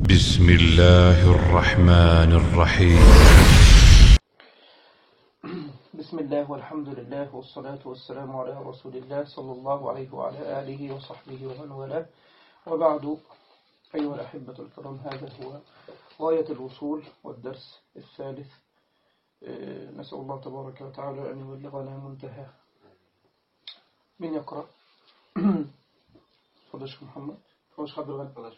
بسم الله الرحمن الرحيم بسم الله والحمد لله والصلاة والسلام على رسول الله صلى الله عليه وعلى آله وصحبه ومن والاه وبعد أيها الأحبة الكرام هذا هو غاية الوصول والدرس الثالث آه، نسأل الله تبارك وتعالى أن يبلغنا منتهى من يقرأ فضلش محمد فضلش خبر غني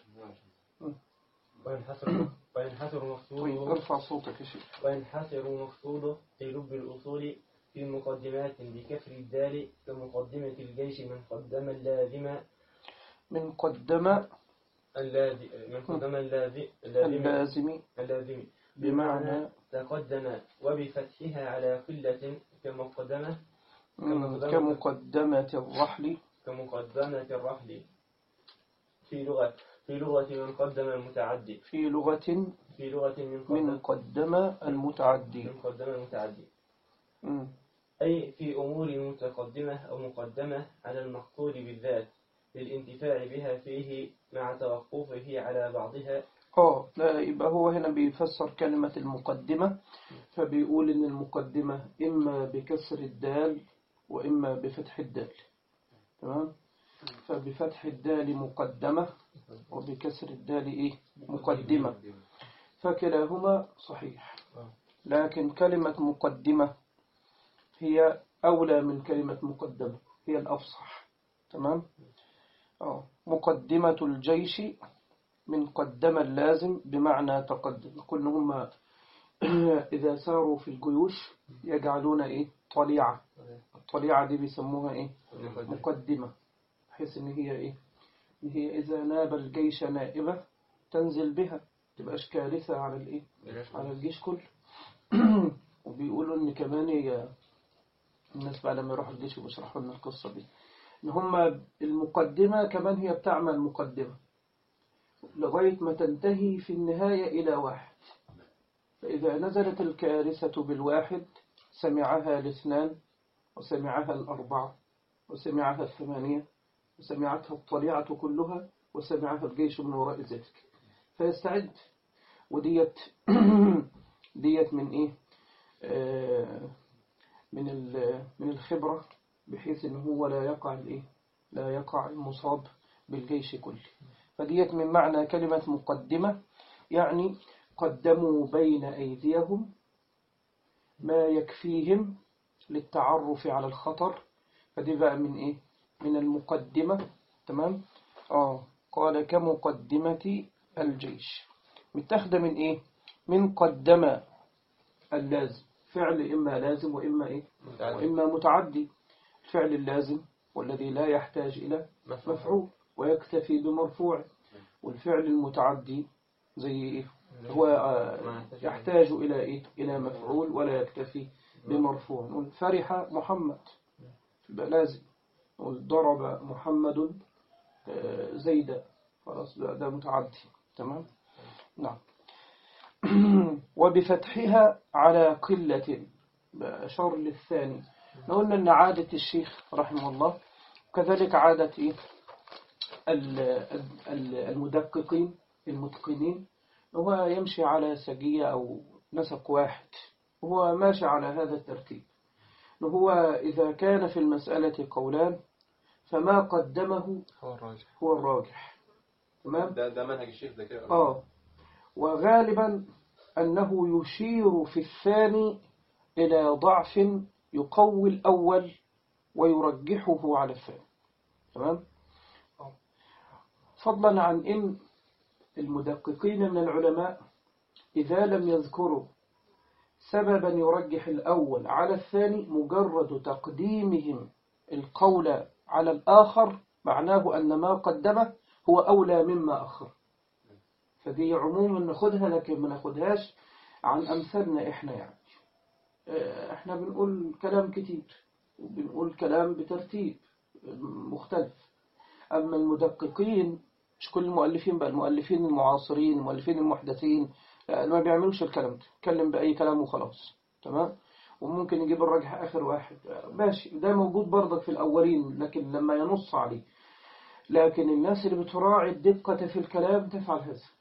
وينحصر وينحصر طيب مقصوده ارفع صوتك يا شيخ وينحصر مقصوده في لب الأصول في مقدمات بكسر الدال كمقدمة الجيش من قدم اللازم من قدم اللازم من قدم اللازم اللازم اللازم اللازم بمعنى تقدم وبفتحها على قلة كمقدمة كمقدمة كمقدمة الرحل كمقدمة الرحل في لغة في لغة من قدم المتعدي في لغة في لغة من من قدم قدم المتعدي من قدم المتعدي مم. أي في أمور متقدمة أو مقدمة على المقصود بالذات للانتفاع بها فيه مع توقفه على بعضها اه لا يبقى هو هنا بيفسر كلمة المقدمة فبيقول إن المقدمة إما بكسر الدال وإما بفتح الدال تمام فبفتح الدال مقدمة وبكسر الدال إيه مقدمة فكلاهما صحيح لكن كلمة مقدمة هي أولى من كلمة مقدمة هي الأفصح تمام اه مقدمة الجيش من قدم اللازم بمعنى تقدم كل هم إذا ساروا في الجيوش يجعلون إيه طليعة الطليعة دي بيسموها إيه مقدمة بحيث إن هي إيه إن هي إذا ناب الجيش نائبة تنزل بها تبقاش كارثة على الإيه على الجيش كله وبيقولوا إن كمان هي الناس بقى لما يروحوا الجيش بيشرحوا لنا القصة دي إن هم المقدمة كمان هي بتعمل مقدمة لغاية ما تنتهي في النهاية إلى واحد فإذا نزلت الكارثة بالواحد سمعها الاثنان وسمعها الأربعة وسمعها الثمانية وسمعتها الطليعة كلها وسمعها الجيش من وراء ذلك فيستعد وديت ديت من إيه آه من ال- من الخبرة بحيث إن هو لا يقع الإيه لا يقع المصاب بالجيش كله فديت من معنى كلمة مقدمة يعني قدموا بين أيديهم ما يكفيهم للتعرف على الخطر فدي بقى من إيه من المقدمة تمام آه قال كمقدمة الجيش متاخدة من إيه من قدم اللازم فعل إما لازم وإما إيه وإما متعدي الفعل اللازم والذي لا يحتاج إلى مفعول ويكتفي بمرفوع والفعل المتعدي زي إيه هو آه، يحتاج إلى إيه إلى مفعول ولا يكتفي بمرفوع نقول فرح محمد يبقى لازم نقول ضرب محمد آه، زيدا خلاص ده ده متعدي تمام نعم وبفتحها على قلة بأشار للثاني قلنا أن عادة الشيخ رحمه الله وكذلك عادة إيه؟ ال- ال- المدققين المتقنين هو يمشي على سجية أو نسق واحد هو ماشي على هذا الترتيب هو إذا كان في المسألة قولان فما قدمه هو الراجح هو الراجح تمام ده ده منهج الشيخ ده كده آه وغالبا أنه يشير في الثاني إلى ضعف يقوي الأول ويرجحه على الثاني تمام آه. فضلا عن إن المدققين من العلماء إذا لم يذكروا سببا يرجح الأول على الثاني مجرد تقديمهم القول على الآخر معناه أن ما قدمه هو أولى مما أخر فدي عموما ناخدها لكن ما ناخدهاش عن أمثالنا إحنا يعني آه، إحنا بنقول كلام كتير وبنقول كلام بترتيب مختلف أما المدققين مش كل المؤلفين بقى المؤلفين المعاصرين المؤلفين المحدثين لا، ما بيعملوش الكلام ده يتكلم بأي كلام وخلاص تمام وممكن يجيب الرجح آخر واحد آه، ماشي ده موجود برضك في الأولين لكن لما ينص عليه لكن الناس اللي بتراعي الدقة في الكلام تفعل هذا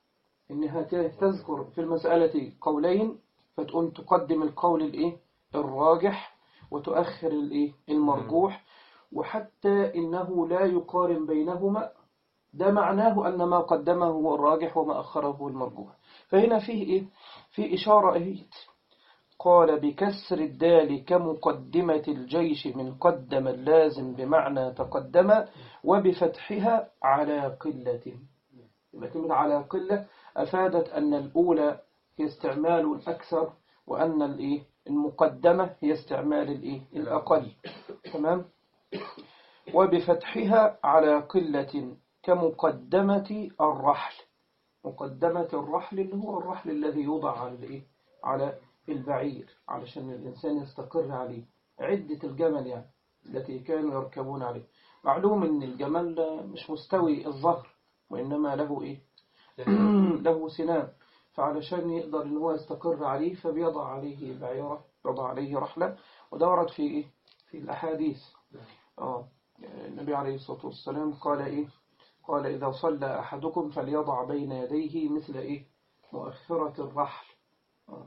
إنها ت- تذكر في المسألة قولين فتقوم تقدم القول الإيه الراجح وتؤخر الإيه المرجوح وحتى إنه لا يقارن بينهما ده معناه أن ما قدمه هو الراجح وما أخره هو المرجوح فهنا فيه إيه في إشارة إهيت قال بكسر الدال كمقدمة الجيش من قدم اللازم بمعنى تقدم وبفتحها على قلة يبقى كلمة على قلة أفادت أن الأولى هي استعمال الأكثر وأن الإيه المقدمة هي استعمال الإيه الأقل تمام وبفتحها على قلة كمقدمة الرحل مقدمة الرحل اللي هو الرحل الذي يوضع على الإيه على البعير علشان الإنسان يستقر عليه عدة الجمل يعني التي كانوا يركبون عليه معلوم أن الجمل مش مستوي الظهر وإنما له إيه له سنام فعلشان يقدر ان هو يستقر عليه فبيضع عليه بعيرة يضع عليه رحلة وده ورد في إيه في الأحاديث آه النبي عليه الصلاة والسلام قال إيه قال إذا صلى أحدكم فليضع بين يديه مثل إيه مؤخرة الرحل آه.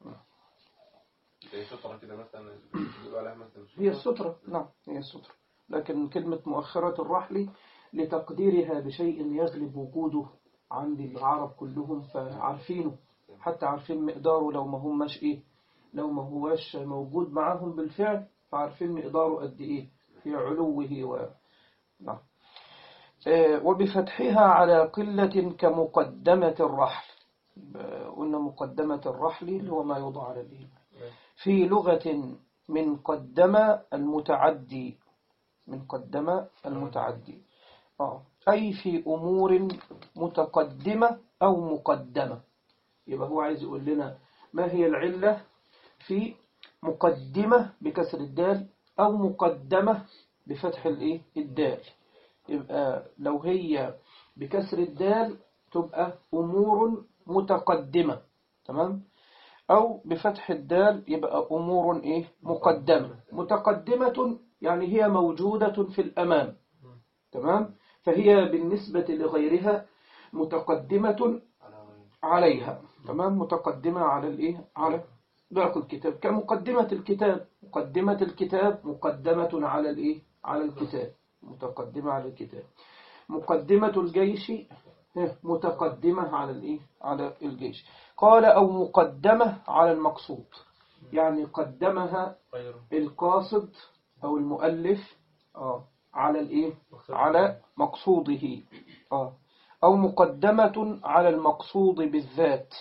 زي سترة كده مثلا بيقولوا عليها مثلا هي السترة نعم هي السترة لكن كلمة مؤخرة الرحل لتقديرها بشيء يغلب وجوده عند العرب كلهم فعارفينه حتى عارفين مقداره لو ما هماش ايه لو ما هواش موجود معاهم بالفعل فعارفين مقداره قد ايه في علوه و نعم آه، وبفتحها على قلة كمقدمة الرحل آه، قلنا مقدمة الرحل اللي هو ما يوضع على الإيه في لغة من قدم المتعدي من قدم المتعدي آه. أي في أمور متقدمة أو مقدمة يبقى هو عايز يقول لنا ما هي العلة في مقدمة بكسر الدال أو مقدمة بفتح الإيه الدال يبقى لو هي بكسر الدال تبقى أمور متقدمة تمام أو بفتح الدال يبقى أمور إيه مقدمة متقدمة يعني هي موجودة في الأمام تمام فهي بالنسبة لغيرها متقدمة عليها تمام متقدمة على الإيه على باقي الكتاب كمقدمة الكتاب مقدمة الكتاب مقدمة على الإيه على الكتاب متقدمة على الكتاب مقدمة الجيش ها، متقدمة على الإيه على الجيش قال أو مقدمة على المقصود يعني قدمها غيره القاصد أو المؤلف آه على الإيه على مقصوده آه أو مقدمة على المقصود بالذات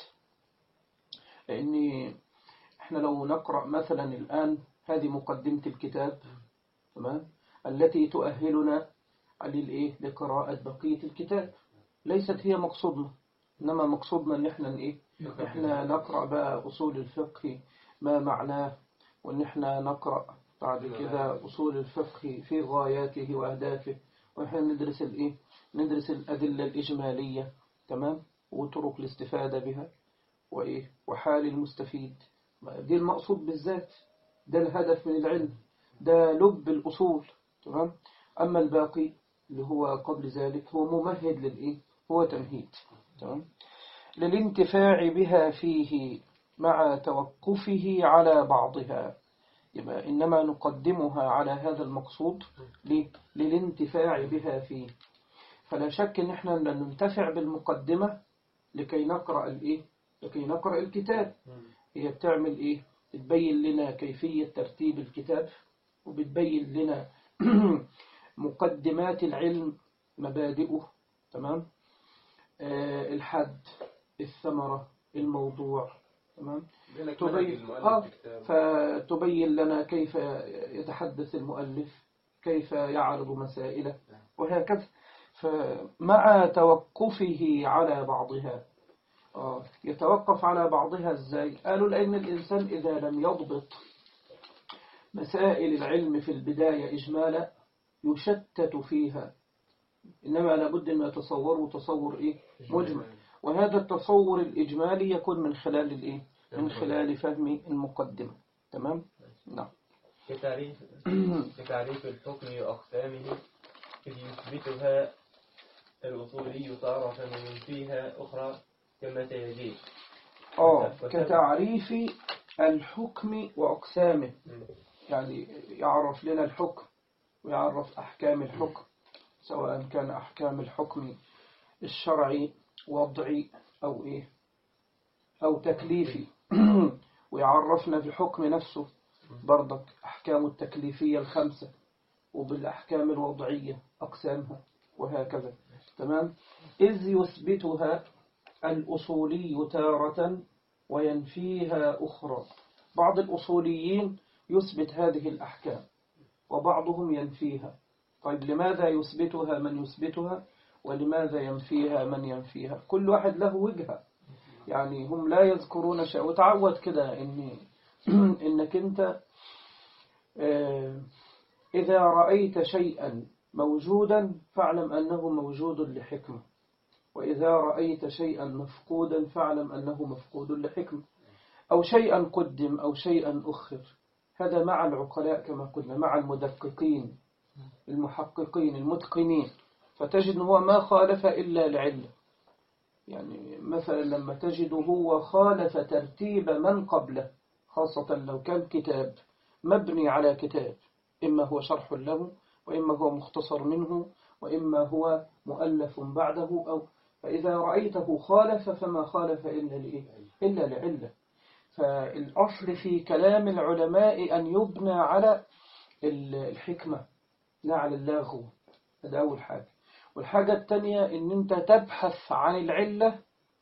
لأن إحنا لو نقرأ مثلا الآن هذه مقدمة الكتاب تمام التي تؤهلنا للإيه لقراءة بقية الكتاب ليست هي مقصودنا إنما مقصودنا إن إحنا إيه إحنا نقرأ بقى أصول الفقه ما معناه وإن إحنا نقرأ بعد كده أصول الفقه في غاياته وأهدافه وإحنا ندرس الإيه ندرس الأدلة الإجمالية تمام وطرق الاستفادة بها وإيه وحال المستفيد دي المقصود بالذات ده الهدف من العلم ده لب الأصول تمام أما الباقي اللي هو قبل ذلك هو ممهد للإيه هو تمهيد تمام للانتفاع بها فيه مع توقفه على بعضها يبقى إنما نقدمها على هذا المقصود ليه؟ للانتفاع بها فيه فلا شك إن إحنا ننتفع بالمقدمة لكي نقرأ الإيه؟ لكي نقرأ الكتاب هي بتعمل إيه؟ بتبين لنا كيفية ترتيب الكتاب وبتبين لنا مقدمات العلم مبادئه تمام آه الحد الثمرة الموضوع تمام لك تبين- منهج المؤلف آه. في كتابه. فتبين لنا كيف يتحدث المؤلف كيف يعرض مسائله وهكذا فمع توقفه على بعضها آه، يتوقف على بعضها ازاي قالوا لأن الإنسان إذا لم يضبط مسائل العلم في البداية إجمالا يشتت فيها إنما لابد أن يتصوروا تصور إيه مجمل وهذا التصور الإجمالي يكون من خلال الإيه من خلال فهم المقدمة تمام نعم كتعريف كتعريف الحكم وأقسامه إذ يثبتها الأصولي تارة وينفيها أخرى كما سيجيء آه كتعريف الحكم وأقسامه مم. يعني يعرف لنا الحكم ويعرف أحكام الحكم سواء كان أحكام الحكم الشرعي وضعي أو إيه أو تكليفي ويعرفنا في الحكم نفسه برضك أحكام التكليفية الخمسة وبالأحكام الوضعية أقسامها وهكذا تمام إذ يثبتها الأصولي تارة وينفيها أخرى بعض الأصوليين يثبت هذه الأحكام وبعضهم ينفيها طيب لماذا يثبتها من يثبتها ولماذا ينفيها من ينفيها كل واحد له وجهة يعني هم لا يذكرون شيء وتعود كده إن إنك أنت آه، إذا رأيت شيئا موجودا فاعلم أنه موجود لحكمة وإذا رأيت شيئا مفقودا فاعلم أنه مفقود لحكمة أو شيئا قدم أو شيئا أخر هذا مع العقلاء كما قلنا مع المدققين المحققين المتقنين فتجد أنه هو ما خالف إلا لعلة يعني مثلا لما تجد هو خالف ترتيب من قبله خاصة لو كان كتاب مبني على كتاب إما هو شرح له وإما هو مختصر منه وإما هو مؤلف بعده أو فإذا رأيته خالف فما خالف إلا لإيه؟ إلا لعلة فالأصل في كلام العلماء أن يبنى على الحكمة لا على اللغو هذا أول حاجة والحاجة الثانية أن أنت تبحث عن العلة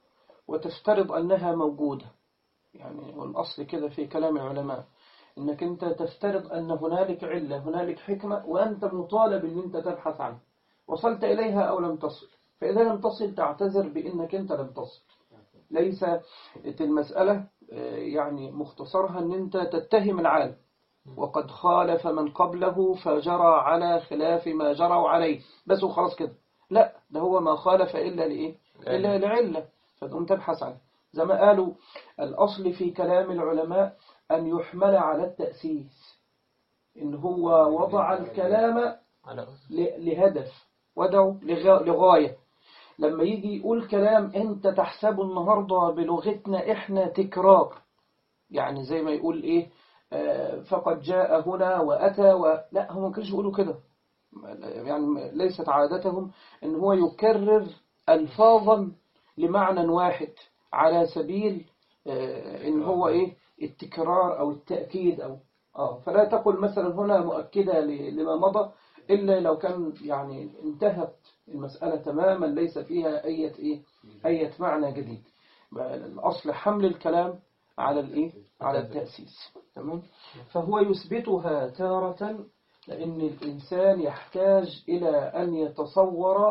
وتفترض أنها موجودة يعني والأصل كده في كلام العلماء أنك أنت تفترض أن هنالك علة هنالك حكمة وأنت مطالب أن أنت تبحث عنها وصلت إليها أو لم تصل فإذا لم تصل تعتذر بأنك أنت لم تصل ليس المسألة آه، يعني مختصرها أن أنت تتهم العالم وقد خالف من قبله فجرى على خلاف ما جروا عليه بس وخلاص كده لا ده هو ما خالف إلا لإيه إلا لعلة فتقوم تبحث عنه زي ما قالوا الأصل في كلام العلماء أن يحمل على التأسيس إن هو وضع الكلام على ل- لهدف ودعوا لغا- لغاية لما يجي يقول كلام انت تحسبه النهاردة بلغتنا احنا تكرار يعني زي ما يقول ايه آه، فقد جاء هنا وأتى و... لا هم ما كانش يقولوا كده يعني ليست عادتهم ان هو يكرر ألفاظا لمعنى واحد على سبيل آه، ان هو ايه التكرار او التأكيد او اه فلا تقل مثلا هنا مؤكدة ل- لما مضى إلا لو كان يعني انتهت المسألة تماما ليس فيها أي إيه أي معنى جديد بقى الأصل حمل الكلام على الإيه على التأسيس تمام فهو يثبتها تارة لأن الإنسان يحتاج إلى أن يتصور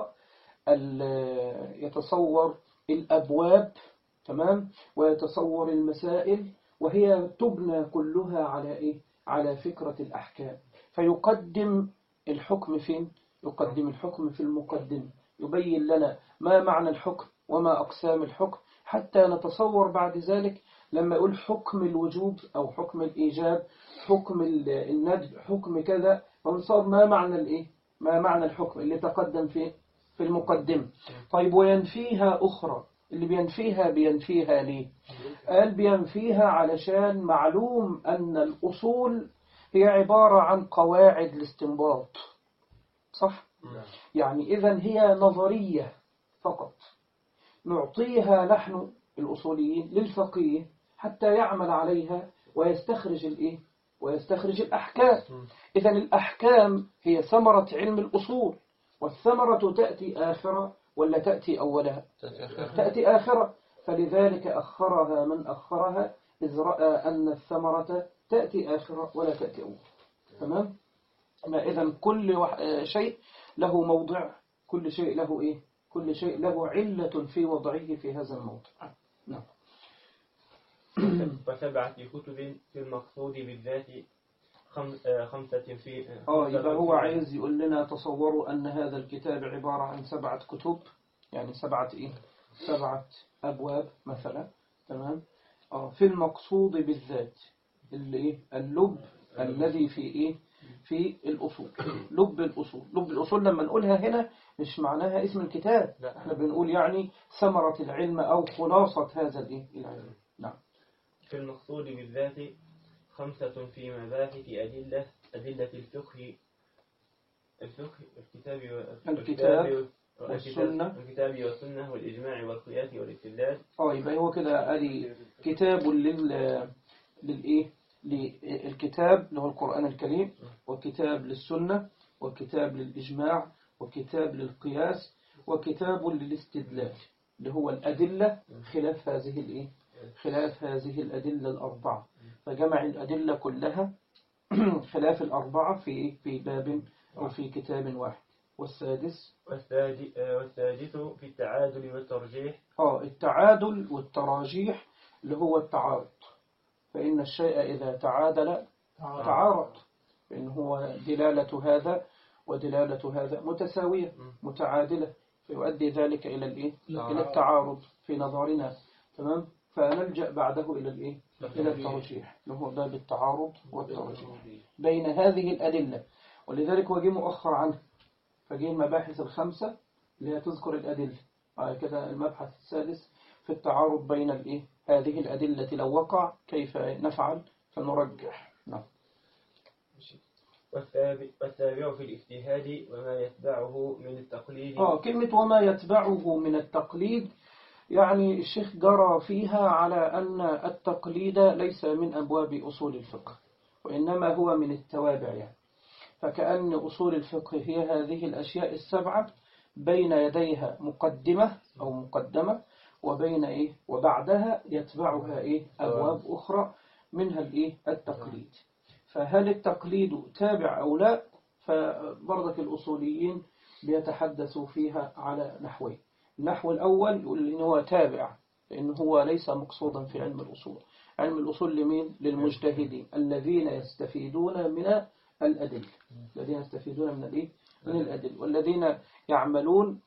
ال- يتصور الأبواب تمام ويتصور المسائل وهي تبنى كلها على إيه على فكرة الأحكام فيقدم الحكم فين يقدم الحكم في المقدمة يبين لنا ما معنى الحكم وما أقسام الحكم حتى نتصور بعد ذلك لما يقول حكم الوجوب أو حكم الإيجاب حكم ال- الندب حكم كذا فنصار ما معنى الإيه ما معنى الحكم اللي تقدم في في المقدمة طيب وينفيها أخرى اللي بينفيها بينفيها ليه قال بينفيها علشان معلوم أن الأصول هي عبارة عن قواعد الاستنباط صح؟ يعني إذا هي نظرية فقط نعطيها نحن الأصوليين للفقيه حتى يعمل عليها ويستخرج الإيه؟ ويستخرج الأحكام إذا الأحكام هي ثمرة علم الأصول والثمرة تأتي آخرة ولا تأتي أولها تأتي آخرة فلذلك أخرها من أخرها إذ رأى أن الثمرة تأتي آخرة ولا تأتي أولها تمام ما إذا كل وح... آه، شيء له موضع كل شيء له إيه كل شيء له علة في وضعه في هذا الموضع نعم وسبعة كتب في المقصود بالذات خم... آه، خمسة في آه يبقى هو خمسة- عايز يقول لنا تصوروا أن هذا الكتاب عبارة عن سبعة كتب يعني سبعة إيه سبعة أبواب مثلا تمام آه في المقصود بالذات اللي إيه اللب الذي في إيه في الأصول لب الأصول لب الأصول لما نقولها هنا مش معناها اسم الكتاب لا. احنا بنقول يعني ثمرة العلم أو خلاصة هذا الإيه؟ العلم نعم في المقصود بالذات خمسة في مباحث أدلة أدلة الفقه الفقه الكتاب و- الكتاب والكتاب- والسنة. الكتاب والسنة والإجماع والقياس والاستدلال اه يبقى هو كده ادي كتاب لل للايه للكتاب اللي هو القرآن الكريم وكتاب للسنة وكتاب للإجماع وكتاب للقياس وكتاب للاستدلال اللي هو الأدلة خلاف هذه الإيه خلاف هذه الأدلة الأربعة فجمع الأدلة كلها خلاف الأربعة في في باب أو في كتاب واحد والسادس والسادس, والسادس في التعادل والترجيح اه التعادل والتراجيح اللي هو التعارض فإن الشيء إذا تعادل تعارض فإن هو دلالة هذا ودلالة هذا متساوية متعادلة فيؤدي ذلك إلى الإيه؟ إلى التعارض في نظرنا تمام فنلجأ بعده إلى الإيه؟ إلى الترجيح اللي هو باب التعارض والترجيح بين هذه الأدلة ولذلك هو جه مؤخر عنه فجه المباحث الخمسة اللي هي تذكر الأدلة بعد كده المبحث السادس في التعارض بين الإيه؟ هذه الأدلة لو وقع كيف نفعل فنرجح نعم والسابع, والسابع في الاجتهاد وما يتبعه من التقليد آه كلمة وما يتبعه من التقليد يعني الشيخ جرى فيها على أن التقليد ليس من أبواب أصول الفقه وإنما هو من التوابع يعني فكأن أصول الفقه هي هذه الأشياء السبعة بين يديها مقدمة أو مقدمة وبين إيه وبعدها يتبعها إيه أبواب أخرى منها الإيه التقليد فهل التقليد تابع أو لا فبرضك الأصوليين بيتحدثوا فيها على نحوين النحو الأول يقول إن هو تابع لأنه هو ليس مقصودا في علم الأصول علم الأصول لمين؟ للمجتهدين الذين يستفيدون من الأدلة الذين يستفيدون من الإيه؟ من الأدلة والذين يعملون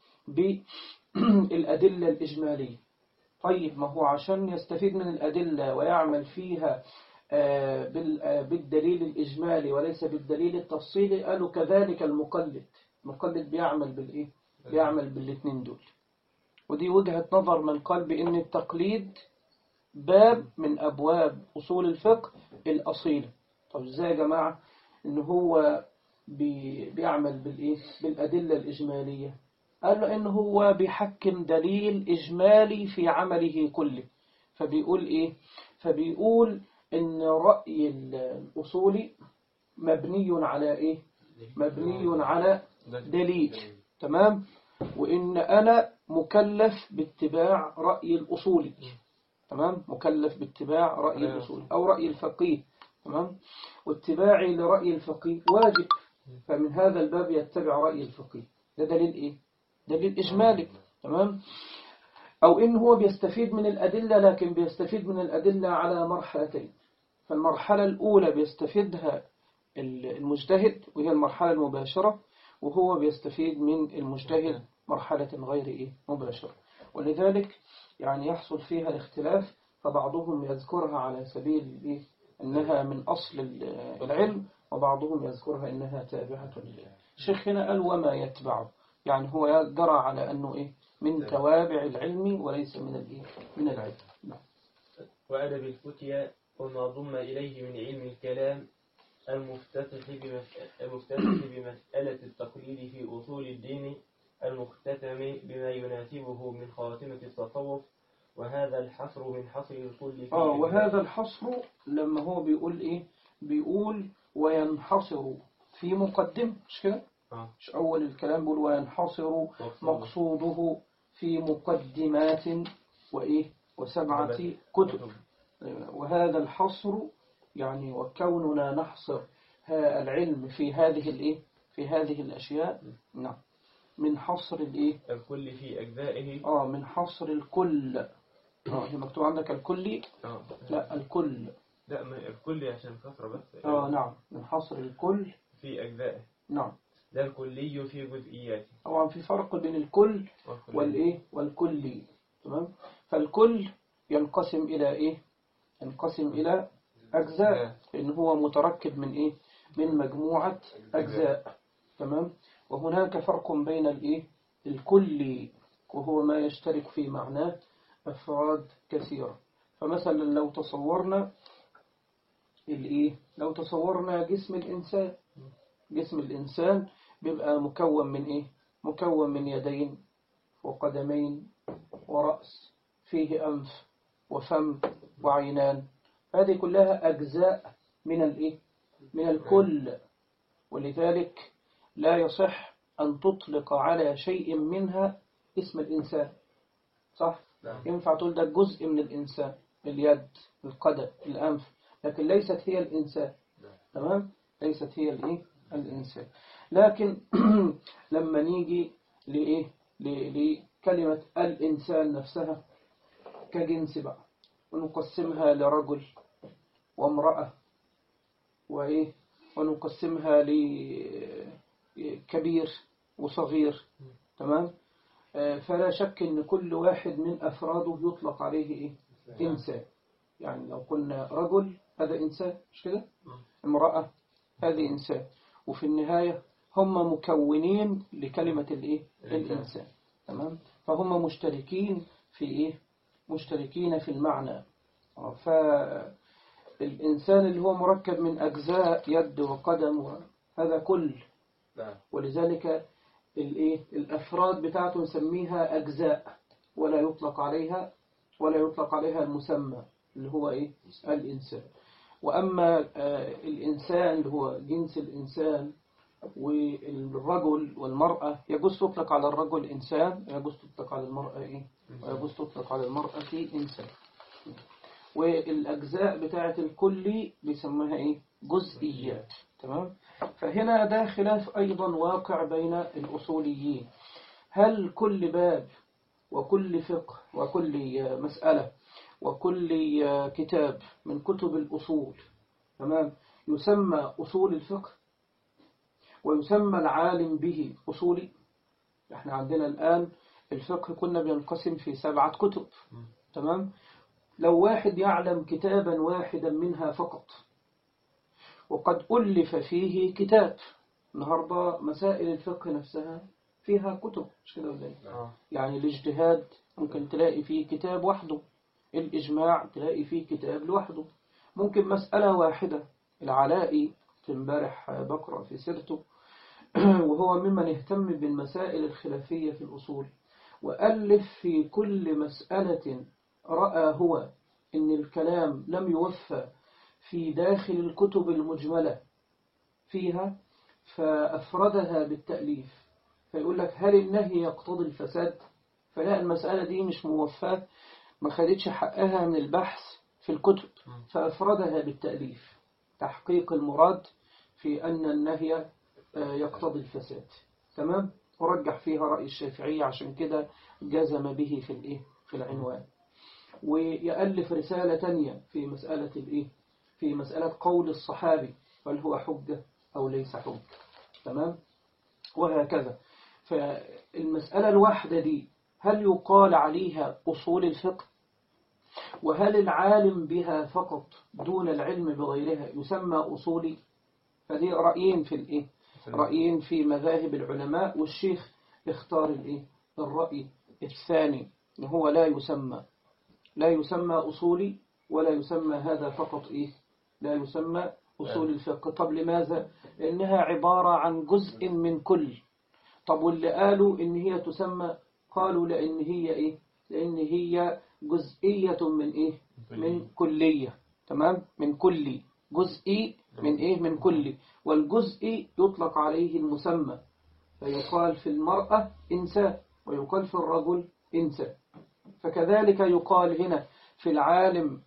بالأدلة الإجمالية طيب ما هو عشان يستفيد من الأدلة ويعمل فيها آه، بال- آه، بالدليل الإجمالي وليس بالدليل التفصيلي قالوا كذلك المقلد المقلد بيعمل بالإيه؟ بيعمل بالاثنين دول ودي وجهة نظر من قال بأن التقليد باب من أبواب أصول الفقه الأصيلة طب إزاي يا جماعة إن هو بي بيعمل بالإيه؟ بالأدلة الإجمالية قال له إن هو بيحكم دليل إجمالي في عمله كله فبيقول إيه فبيقول إن رأي الأصولي مبني على إيه مبني على دليل تمام وإن أنا مكلف باتباع رأي الأصولي تمام مكلف باتباع رأي الأصول أو رأي الفقيه تمام واتباعي لرأي الفقيه واجب فمن هذا الباب يتبع رأي الفقيه ده دليل إيه دليل إجمالي تمام أو إن هو بيستفيد من الأدلة لكن بيستفيد من الأدلة على مرحلتين فالمرحلة الأولى بيستفيدها المجتهد وهي المرحلة المباشرة وهو بيستفيد من المجتهد مرحلة غير إيه مباشرة ولذلك يعني يحصل فيها الاختلاف فبعضهم يذكرها على سبيل إيه أنها من أصل العلم وبعضهم يذكرها أنها تابعة لله الشيخ هنا قال وما يتبعه يعني هو جرى على أنه إيه من توابع العلم وليس من الإيه من العلم نعم. وأدب الفتيا وما ضم إليه من علم الكلام المفتتح بمسألة, المفتتح بمسألة التقليد في أصول الدين المختتم بما يناسبه من خاتمة التصوف وهذا الحصر من حصر الكل في آه وهذا الحصر لما هو بيقول إيه بيقول وينحصر في مقدم مش كده آه. مش أول الكلام بيقول وينحصر مقصوده في مقدمات وإيه وسبعة كتب وهذا الحصر يعني وكوننا نحصر ها العلم في هذه الإيه في هذه الأشياء نعم من حصر الإيه الكل في أجزائه آه من حصر الكل آه هي مكتوب عندك الكلي آه. لا الكل لا ما الكل عشان كثرة بس آه نعم من حصر الكل في أجزائه نعم لا الكلي في جزئياته طبعا في فرق بين الكل والكلي. والإيه والكلي تمام فالكل ينقسم إلى إيه ينقسم إلى أجزاء لأن هو متركب من إيه من مجموعة أجزاء تمام وهناك فرق بين الإيه الكلي وهو ما يشترك في معناه أفراد كثيرة فمثلا لو تصورنا الإيه لو تصورنا جسم الإنسان جسم الإنسان بيبقى مكون من إيه مكون من يدين وقدمين ورأس فيه أنف وفم وعينان هذه كلها أجزاء من الإيه من الكل ولذلك لا يصح أن تطلق على شيء منها اسم الإنسان صح؟ نعم. ينفع تقول ده جزء من الإنسان اليد القدم الأنف لكن ليست هي الإنسان نعم. تمام؟ ليست هي الإيه؟ الإنسان لكن لما نيجي لإيه؟ ل- لكلمة الإنسان نفسها كجنس بقى ونقسمها لرجل وامرأة وإيه ونقسمها لكبير وصغير تمام آه، فلا شك ان كل واحد من افراده يطلق عليه ايه انسان يعني لو قلنا رجل هذا انسان مش كده امرأة هذه انسان وفي النهاية هم مكونين لكلمة الايه الانسان تمام فهم مشتركين في ايه مشتركين في المعنى آه، فالإنسان اللي هو مركب من أجزاء يد وقدم هذا كل نعم ولذلك الإيه الأفراد بتاعته نسميها أجزاء ولا يطلق عليها ولا يطلق عليها المسمى اللي هو إيه الإنسان وأما آه، الإنسان اللي هو جنس الإنسان والرجل والمرأة يجوز تطلق على الرجل إنسان يجوز تطلق على المرأة إيه ويجوز تطلق على المرأة إنسان والأجزاء بتاعة الكل بيسموها إيه جزئيات تمام فهنا ده خلاف أيضا واقع بين الأصوليين هل كل باب وكل فقه وكل مسألة وكل كتاب من كتب الأصول تمام يسمى أصول الفقه ويسمى العالم به أصولي احنا عندنا الآن الفقه كنا بينقسم في سبعة كتب تمام لو واحد يعلم كتابا واحدا منها فقط وقد ألف فيه كتاب النهاردة مسائل الفقه نفسها فيها كتب مش كده ولا إيه؟ آه. يعني الاجتهاد ممكن تلاقي فيه كتاب وحده الإجماع تلاقي فيه كتاب لوحده ممكن مسألة واحدة العلائي في امبارح بقرأ في سيرته وهو ممن اهتم بالمسائل الخلافية في الأصول وألف في كل مسألة رأى هو إن الكلام لم يوفى في داخل الكتب المجملة فيها فأفردها بالتأليف فيقول لك هل النهي يقتضي الفساد فلا المسألة دي مش موفاة ما خدتش حقها من البحث في الكتب فأفردها بالتأليف تحقيق المراد في أن النهي آه، يقتضي الفساد تمام ورجح فيها رأي الشافعية عشان كده جزم به في الإيه في العنوان ويألف رسالة تانية في مسألة الإيه في مسألة قول الصحابي هل هو حجة أو ليس حجة تمام وهكذا فالمسألة الواحدة دي هل يقال عليها أصول الفقه وهل العالم بها فقط دون العلم بغيرها يسمى أصولي فدي رأيين في الإيه رأيين في مذاهب العلماء والشيخ اختار الإيه الرأي الثاني إن هو لا يسمى لا يسمى أصولي ولا يسمى هذا فقط إيه لا يسمى أصول الفقه طب لماذا لأنها عبارة عن جزء من كل طب واللي قالوا إن هي تسمى قالوا لأن هي إيه لأن هي جزئية من إيه من كلية تمام من كلي جزئي من إيه من كلي والجزء يطلق عليه المسمى فيقال في المرأة إنسان ويقال في الرجل إنسان فكذلك يقال هنا في العالم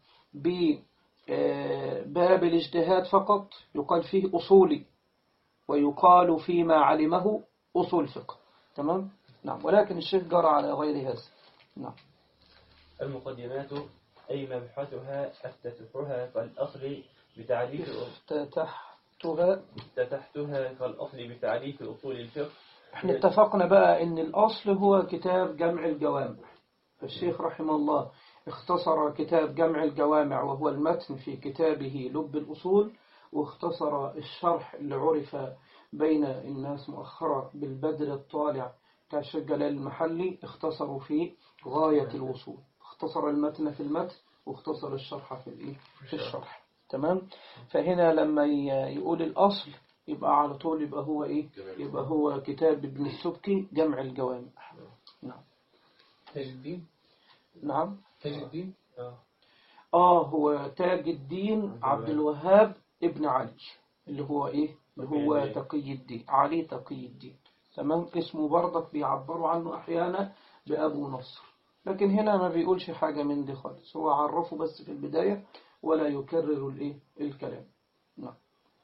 بباب الاجتهاد فقط يقال فيه أصولي ويقال فيما علمه أصول فقه تمام نعم ولكن الشيخ جرى على غير هذا نعم المقدمات أي مبحثها افتتحها كالأصل بتعريف افتتحتها افتتحتها كالأصل بتعريف أصول الفقه احنا اتفقنا بقى ان الأصل هو كتاب جمع الجوامع فالشيخ رحمه الله اختصر كتاب جمع الجوامع وهو المتن في كتابه لب الأصول واختصر الشرح اللي عرف بين الناس مؤخرا بالبدر الطالع كالشيخ جلال المحلي اختصروا في غاية الوصول اختصر المتن في المتن واختصر الشرح في الايه في الشرح تمام فهنا لما ي- يقول الأصل يبقى على طول يبقى هو ايه يبقى هو كتاب ابن السبكي جمع الجوامع نعم تاج الدين نعم تاج الدين آه. اه هو تاج الدين عبد الوهاب ابن علي اللي هو ايه اللي هو تقي الدين. تقي الدين علي تقي الدين تمام اسمه برضك بيعبروا عنه احيانا بابو نصر لكن هنا ما بيقولش حاجة من دي خالص هو عرفه بس في البداية ولا يكرر الايه الكلام نعم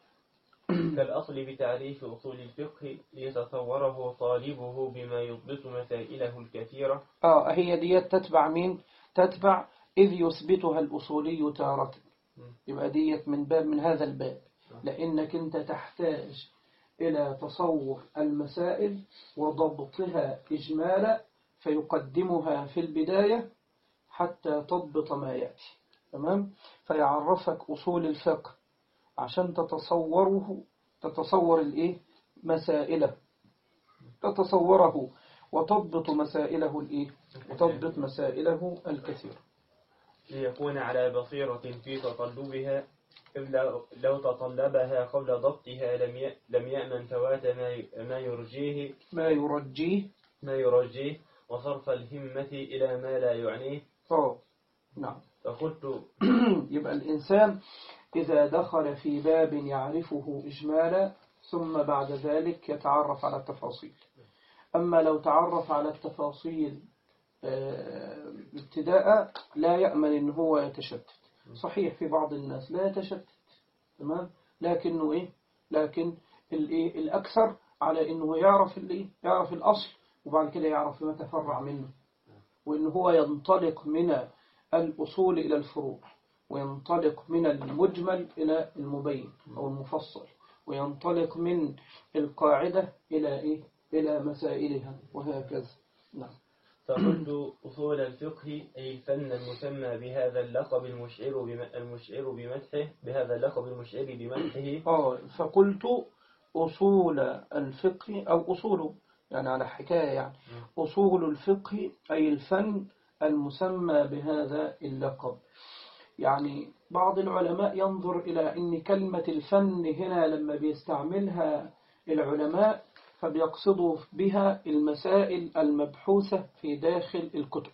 كالأصل بتعريف أصول الفقه ليتصوره طالبه بما يضبط مسائله الكثيرة اه هي ديت تتبع مين تتبع إذ يثبتها الأصولي تارة يبقى ديت من باب من هذا الباب لأنك أنت تحتاج إلى تصور المسائل وضبطها إجمالا فيقدمها في البداية حتى تضبط ما يأتي تمام فيعرفك أصول الفقه عشان تتصوره تتصور الإيه مسائله تتصوره وتضبط مسائله الإيه وتضبط مسائله الكثير ليكون على بصيرة في تطلبها إذ لو- لو تطلبها قبل ضبطها لم ي- لم يأمن فوات ما ي- ما يرجيه ما يرجيه ما يرجيه وصرف الهمة إلى ما لا يعنيه اه نعم فقلت يبقى الإنسان إذا دخل في باب يعرفه إجمالا ثم بعد ذلك يتعرف على التفاصيل أما لو تعرف على التفاصيل آه، ابتداء لا يأمن إن هو يتشتت صحيح في بعض الناس لا يتشتت تمام لكنه إيه لكن الإيه الأكثر على إنه يعرف الإيه يعرف الأصل وبعد كده يعرف ما تفرع منه وإن هو ينطلق من الأصول إلى الفروع وينطلق من المجمل إلى المبين أو المفصل وينطلق من القاعدة إلى إيه إلى مسائلها وهكذا نعم فقلت أصول الفقه أي الفن المسمى بهذا اللقب المشعر بم- المشعر بمدحه بهذا اللقب المشعر بمدحه آه فقلت أصول الفقه أو أصول يعني على حكاية يعني أصول الفقه أي الفن المسمى بهذا اللقب يعني بعض العلماء ينظر إلى أن كلمة الفن هنا لما بيستعملها العلماء فبيقصدوا بها المسائل المبحوثة في داخل الكتب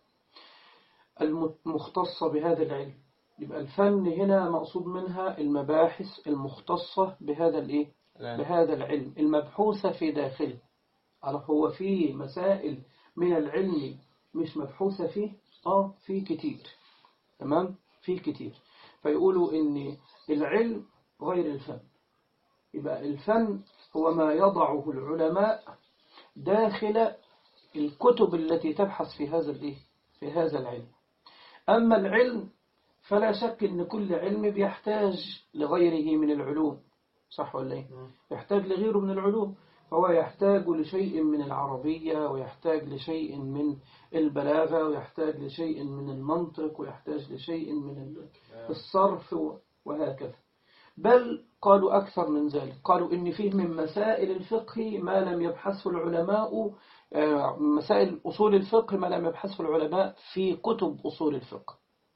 المختصة بهذا العلم يبقى الفن هنا مقصود منها المباحث المختصة بهذا الإيه؟ بهذا العلم المبحوثة في داخله على هو في مسائل من العلم مش مبحوثة فيه آه في كتير تمام في كتير فيقولوا إن العلم غير الفن يبقى الفن هو ما يضعه العلماء داخل الكتب التي تبحث في هذا الإيه؟ في هذا العلم أما العلم فلا شك أن كل علم بيحتاج لغيره من العلوم صح ولا إيه؟ يحتاج لغيره من العلوم فهو يحتاج لشيء من العربية ويحتاج لشيء من البلاغة ويحتاج لشيء من المنطق ويحتاج لشيء من الصرف وهكذا بل قالوا أكثر من ذلك قالوا إن فيه من مسائل الفقه ما لم يبحثه العلماء آه، مسائل أصول الفقه ما لم يبحثه العلماء في كتب أصول الفقه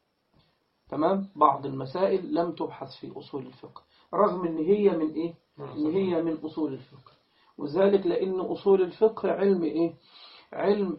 تمام بعض المسائل لم تبحث في أصول الفقه رغم إن هي من إيه إن هي من أصول الفقه وذلك لأن أصول الفقه علم إيه علم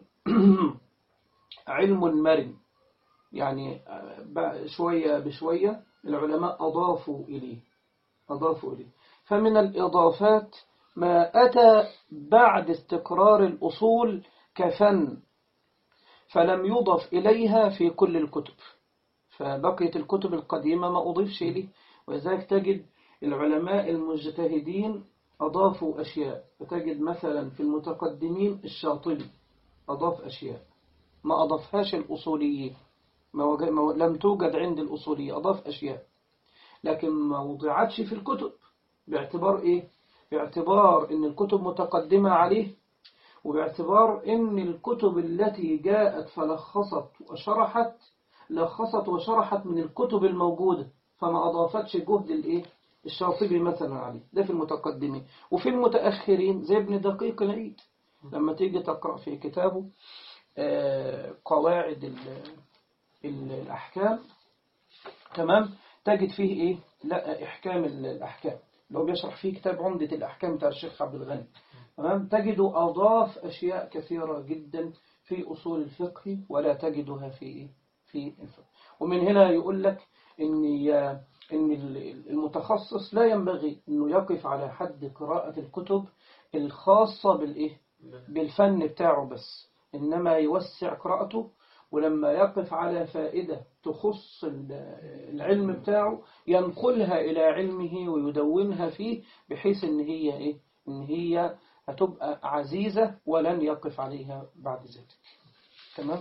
علم مرن يعني آه، ب- شوية بشوية العلماء أضافوا إليه أضافوا إليه فمن الإضافات ما أتى بعد استقرار الأصول كفن فلم يضف إليها في كل الكتب فبقيت الكتب القديمة ما أضيفش إليه ولذلك تجد العلماء المجتهدين أضافوا أشياء فتجد مثلا في المتقدمين الشاطبي أضاف أشياء ما أضافهاش الأصوليين ما وج- ما لم توجد عند الأصولية أضاف أشياء لكن ما وضعتش في الكتب باعتبار إيه؟ باعتبار إن الكتب متقدمة عليه وباعتبار إن الكتب التي جاءت فلخصت وشرحت لخصت وشرحت من الكتب الموجودة فما أضافتش جهد الإيه؟ الشاطبي مثلا عليه ده في المتقدمين وفي المتأخرين زي ابن دقيق العيد لما تيجي تقرأ في كتابه آه، قواعد ال- ال- الأحكام تمام تجد فيه إيه لا إحكام ال- الأحكام لو بيشرح فيه كتاب عمدة الأحكام بتاع الشيخ عبد الغني تمام تجده أضاف أشياء كثيرة جدا في أصول الفقه ولا تجدها في إيه في الفقه ومن هنا يقول لك إن ي- إن ال- المتخصص لا ينبغي إنه يقف على حد قراءة الكتب الخاصة بالإيه بالفن بتاعه بس إنما يوسع قراءته ولما يقف على فائدة تخص ال- العلم بتاعه ينقلها إلى علمه ويدونها فيه بحيث إن هي إيه إن هي هتبقى عزيزة ولن يقف عليها بعد ذلك تمام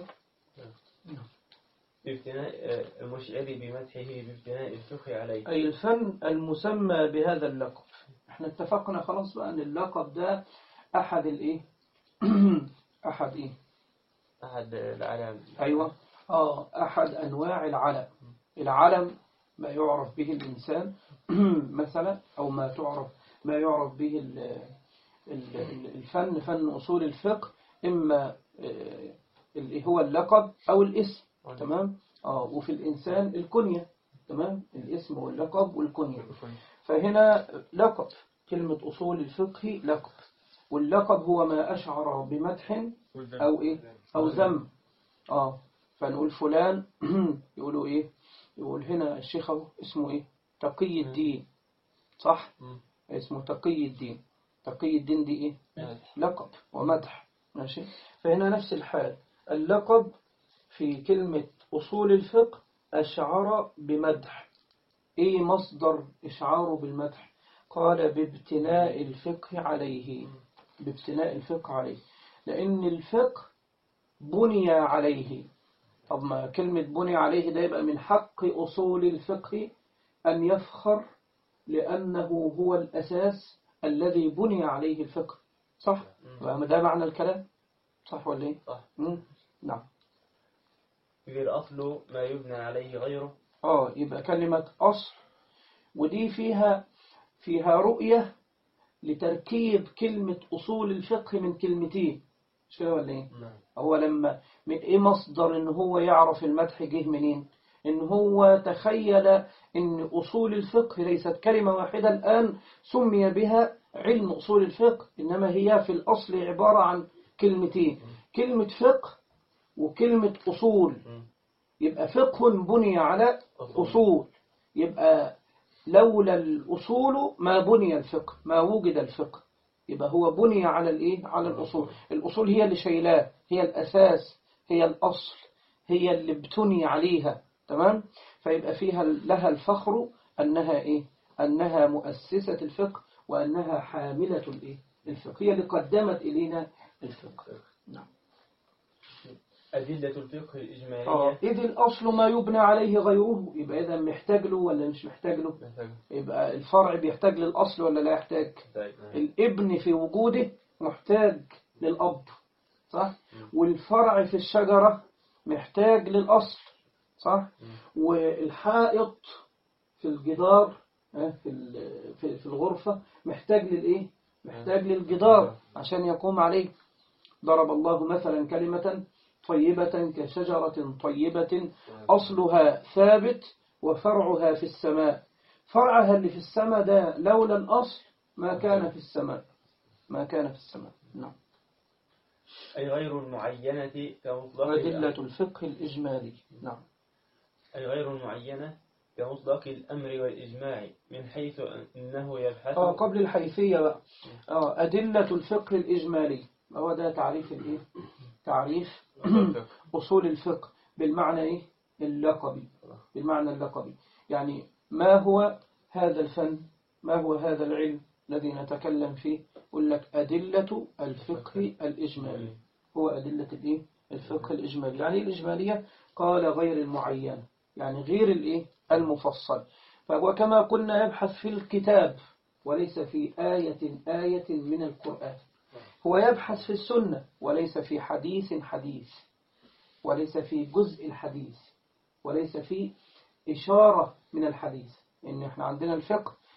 بابتناء آه، المشعري بمدحه بابتناء الفقه عليه أي الفن المسمى بهذا اللقب احنا اتفقنا خلاص بقى أن اللقب ده أحد الإيه أحد إيه أحد العلام أيوة آه أحد أنواع العلم العلم ما يعرف به الإنسان مثلا أو ما تعرف ما يعرف به ال- ال- ال- الفن فن أصول الفقه إما آه، اللي هو اللقب أو الاسم تمام آه وفي الإنسان الكنية تمام الاسم واللقب والكنية فهنا لقب كلمة أصول الفقه لقب واللقب هو ما أشعر بمدح أو إيه أو ذم آه فنقول فلان يقولوا إيه يقول هنا الشيخ أهو اسمه إيه تقي الدين صح مم. اسمه تقي الدين تقي الدين دي إيه لقب ومدح ماشي فهنا نفس الحال اللقب في كلمة أصول الفقه أشعر بمدح إيه مصدر إشعاره بالمدح قال بابتناء الفقه عليه بابتناء الفقه عليه لأن الفقه بني عليه طب ما كلمة بني عليه ده يبقى من حق أصول الفقه أن يفخر لأنه هو الأساس الذي بني عليه الفقه صح؟ ما ده معنى الكلام صح ولا إيه؟ صح. مم. نعم إذ الأصل ما يبنى عليه غيره آه يبقى كلمة أصل ودي فيها فيها رؤية لتركيب كلمة أصول الفقه من كلمتين مش كده ولا إيه؟ نعم هو لما من إيه مصدر إن هو يعرف المدح جه منين؟ إن هو تخيل إن أصول الفقه ليست كلمة واحدة الآن سمي بها علم أصول الفقه إنما هي في الأصل عبارة عن كلمتين كلمة فقه وكلمة أصول يبقى فقه بني على أصول يبقى لولا الأصول ما بني الفقه ما وجد الفقه يبقى هو بني على الإيه على الأصول الأصول هي اللي شايلاه هي الأساس هي الأصل هي اللي بتني عليها تمام فيبقى فيها لها الفخر أنها إيه أنها مؤسسة الفقه وأنها حاملة الإيه الفقه هي اللي قدمت إلينا الفقه نعم أدلة الفقه آه، الإجمالية إذ الأصل ما يبنى عليه غيره يبقى إذا محتاج له ولا مش محتاج له محتاج يبقى الفرع بيحتاج للأصل ولا لا يحتاج محتاج. الابن في وجوده محتاج للأب صح والفرع في الشجرة محتاج للأصل صح والحائط في الجدار آه، في ال- في في الغرفة محتاج للإيه محتاج للجدار عشان يقوم عليه ضرب الله مثلا كلمة طيبة كشجرة طيبة أصلها ثابت وفرعها في السماء فرعها اللي في السماء ده لولا الأصل ما كان في السماء ما كان في السماء نعم أي غير المعينة كمطلق أدلة الفقه الإجمالي نعم أي غير المعينة كمطلق الأمر والإجماع من حيث أنه يبحث آه قبل الحيثية بقى آه أدلة الفقه الإجمالي هو ده تعريف الإيه تعريف أصول الفقه بالمعنى إيه اللقبي بالمعنى اللقبي يعني ما هو هذا الفن ما هو هذا العلم الذي نتكلم فيه يقول لك أدلة الفقه الإجمالي هو أدلة الإيه الفقه الإجمالي يعني الإجمالية قال غير المعينة يعني غير الإيه المفصل فهو كما قلنا يبحث في الكتاب وليس في آية آية من القرآن هو يبحث في السنة وليس في حديث حديث وليس في جزء الحديث وليس في إشارة من الحديث إن إحنا عندنا الفقه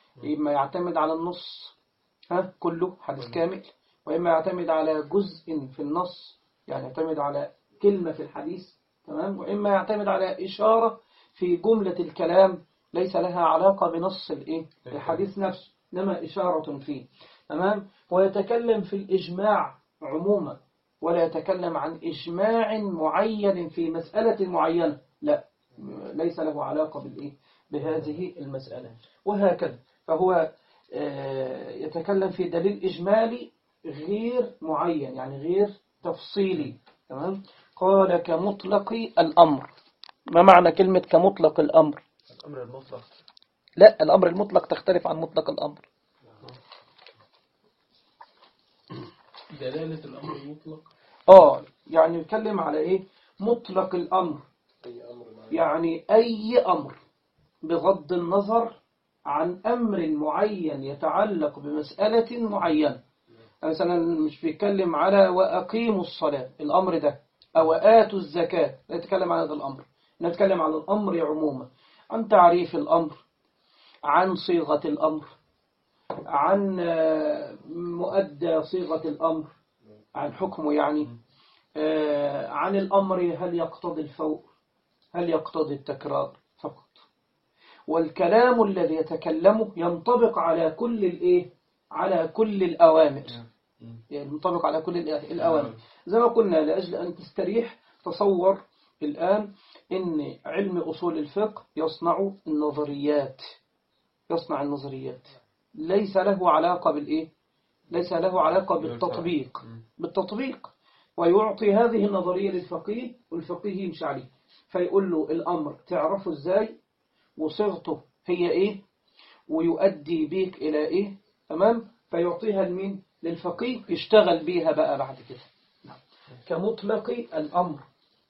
إما يعتمد على النص ها كله حديث كامل وإما يعتمد على جزء في النص يعني يعتمد على كلمة في الحديث تمام وإما يعتمد على إشارة في جملة الكلام ليس لها علاقة بنص الإيه الحديث نفسه إنما إشارة فيه تمام ويتكلم في الإجماع عموما ولا يتكلم عن إجماع معين في مسألة معينة لا ليس له علاقة بالإيه بهذه المسألة وهكذا فهو آه، يتكلم في دليل إجمالي غير معين يعني غير تفصيلي تمام قال كمطلق الأمر ما معنى كلمة كمطلق الأمر الأمر المطلق لا الأمر المطلق تختلف عن مطلق الأمر دلالة الأمر المطلق آه يعني يتكلم على إيه مطلق الأمر أي أمر معين يعني أي أمر بغض النظر عن أمر معين يتعلق بمسألة معينة مثلا مش بيتكلم على وأقيموا الصلاة الأمر ده أو آتوا الزكاة لا يتكلم عن هذا الأمر نتكلم عن الأمر عموما عن تعريف الأمر عن صيغة الأمر عن آه، مؤدى صيغة الأمر عن حكمه يعني آه، عن الأمر هل يقتضي الفوق هل يقتضي التكرار فقط والكلام الذي يتكلمه ينطبق على كل الإيه على كل الأوامر يعني ينطبق على كل الإيه؟ الأوامر زي ما قلنا لأجل أن تستريح تصور الآن إن علم أصول الفقه يصنع النظريات يصنع النظريات ليس له علاقة بالإيه ليس له علاقة بالتطبيق بالتطبيق ويعطي هذه النظرية للفقيه والفقيه يمشي عليه فيقول له الأمر تعرفه إزاي وصيغته هي إيه ويؤدي بيك إلى إيه تمام فيعطيها لمين للفقيه يشتغل بيها بقى بعد كده نعم. كمطلق الأمر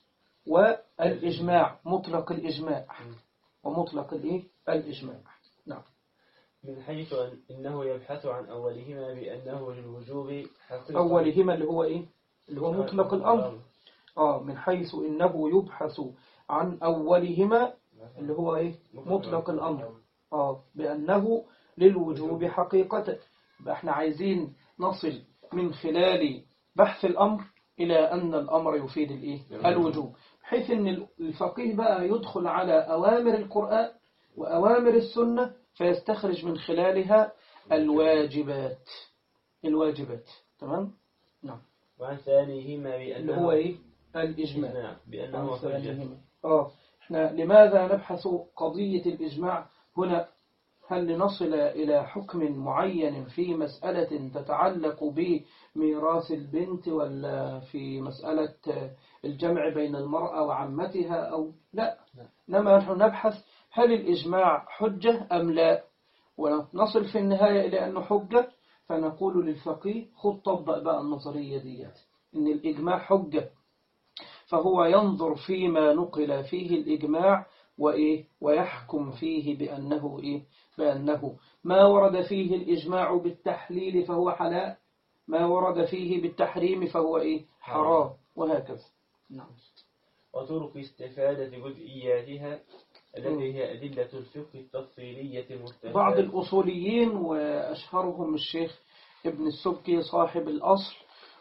والإجماع مطلق الإجماع ومطلق الإيه الإجماع نعم من حيث أن إنه يبحث عن أولهما بأنه للوجوب حقيقة أولهما اللي هو إيه اللي هو مطلق الأمر آه من حيث إنه يبحث عن أولهما اللي هو إيه مطلق الأمر آه بأنه للوجوب حقيقة يبقى احنا عايزين نصل من خلال بحث الأمر إلى أن الأمر يفيد الإيه الوجوب بحيث أن الفقيه بقى يدخل على أوامر القرآن وأوامر السنة فيستخرج من خلالها الواجبات الواجبات تمام نعم وعن ثانيهما بأنه اللي هو إيه الإجماع إجماع بأنه حجة ثانيهما. آه احنا لماذا نبحث قضية الإجماع هنا هل لنصل إلى حكم معين في مسألة تتعلق بميراث البنت ولا في مسألة الجمع بين المرأة وعمتها أو لا إنما نحن نبحث هل الإجماع حجة أم لا ونصل في النهاية إلى أنه حجة فنقول للفقيه خذ طبق بقى النظرية ديت إن الإجماع حجة فهو ينظر فيما نقل فيه الإجماع وإيه ويحكم فيه بأنه إيه بأنه ما ورد فيه الإجماع بالتحليل فهو حلال ما ورد فيه بالتحريم فهو إيه حرام وهكذا نعم وطرق استفادة جزئياتها التي هي أدلة الفقه التفصيلية المستفادة بعض الأصوليين وأشهرهم الشيخ ابن السبكي صاحب الأصل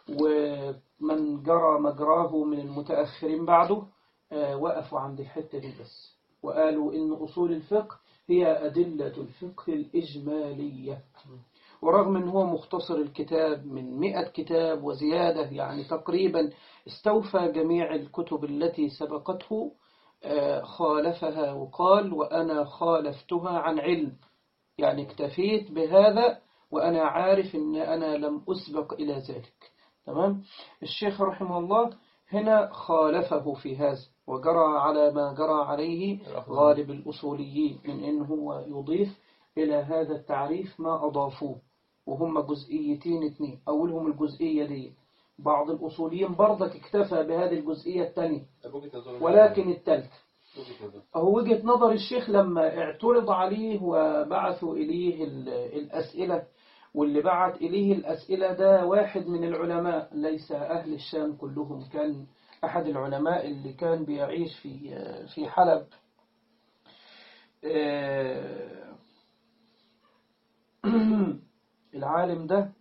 ومن جرى مجراه من المتأخرين بعده آه، وقفوا عند الحتة دي بس وقالوا إن أصول الفقه هي أدلة الفقه الإجمالية ورغم أن هو مختصر الكتاب من مئة كتاب وزيادة يعني تقريبا استوفى جميع الكتب التي سبقته آه، خالفها وقال وأنا خالفتها عن علم يعني اكتفيت بهذا وأنا عارف أن أنا لم أسبق إلى ذلك تمام الشيخ رحمه الله هنا خالفه في هذا وجرى على ما جرى عليه غالب الأصوليين من أنه هو يضيف إلى هذا التعريف ما أضافوه وهم جزئيتين اثنين أولهم الجزئية دي بعض الأصوليين برضك اكتفى بهذه الجزئية الثانية طب وجهة نظر ولكن الثالثة وجهة نظر هو وجهة نظر الشيخ لما اعترض عليه وبعثوا إليه ال- الأسئلة واللي بعت إليه الأسئلة ده واحد من العلماء ليس أهل الشام كلهم كان أحد العلماء اللي كان بيعيش في في حلب آه، العالم ده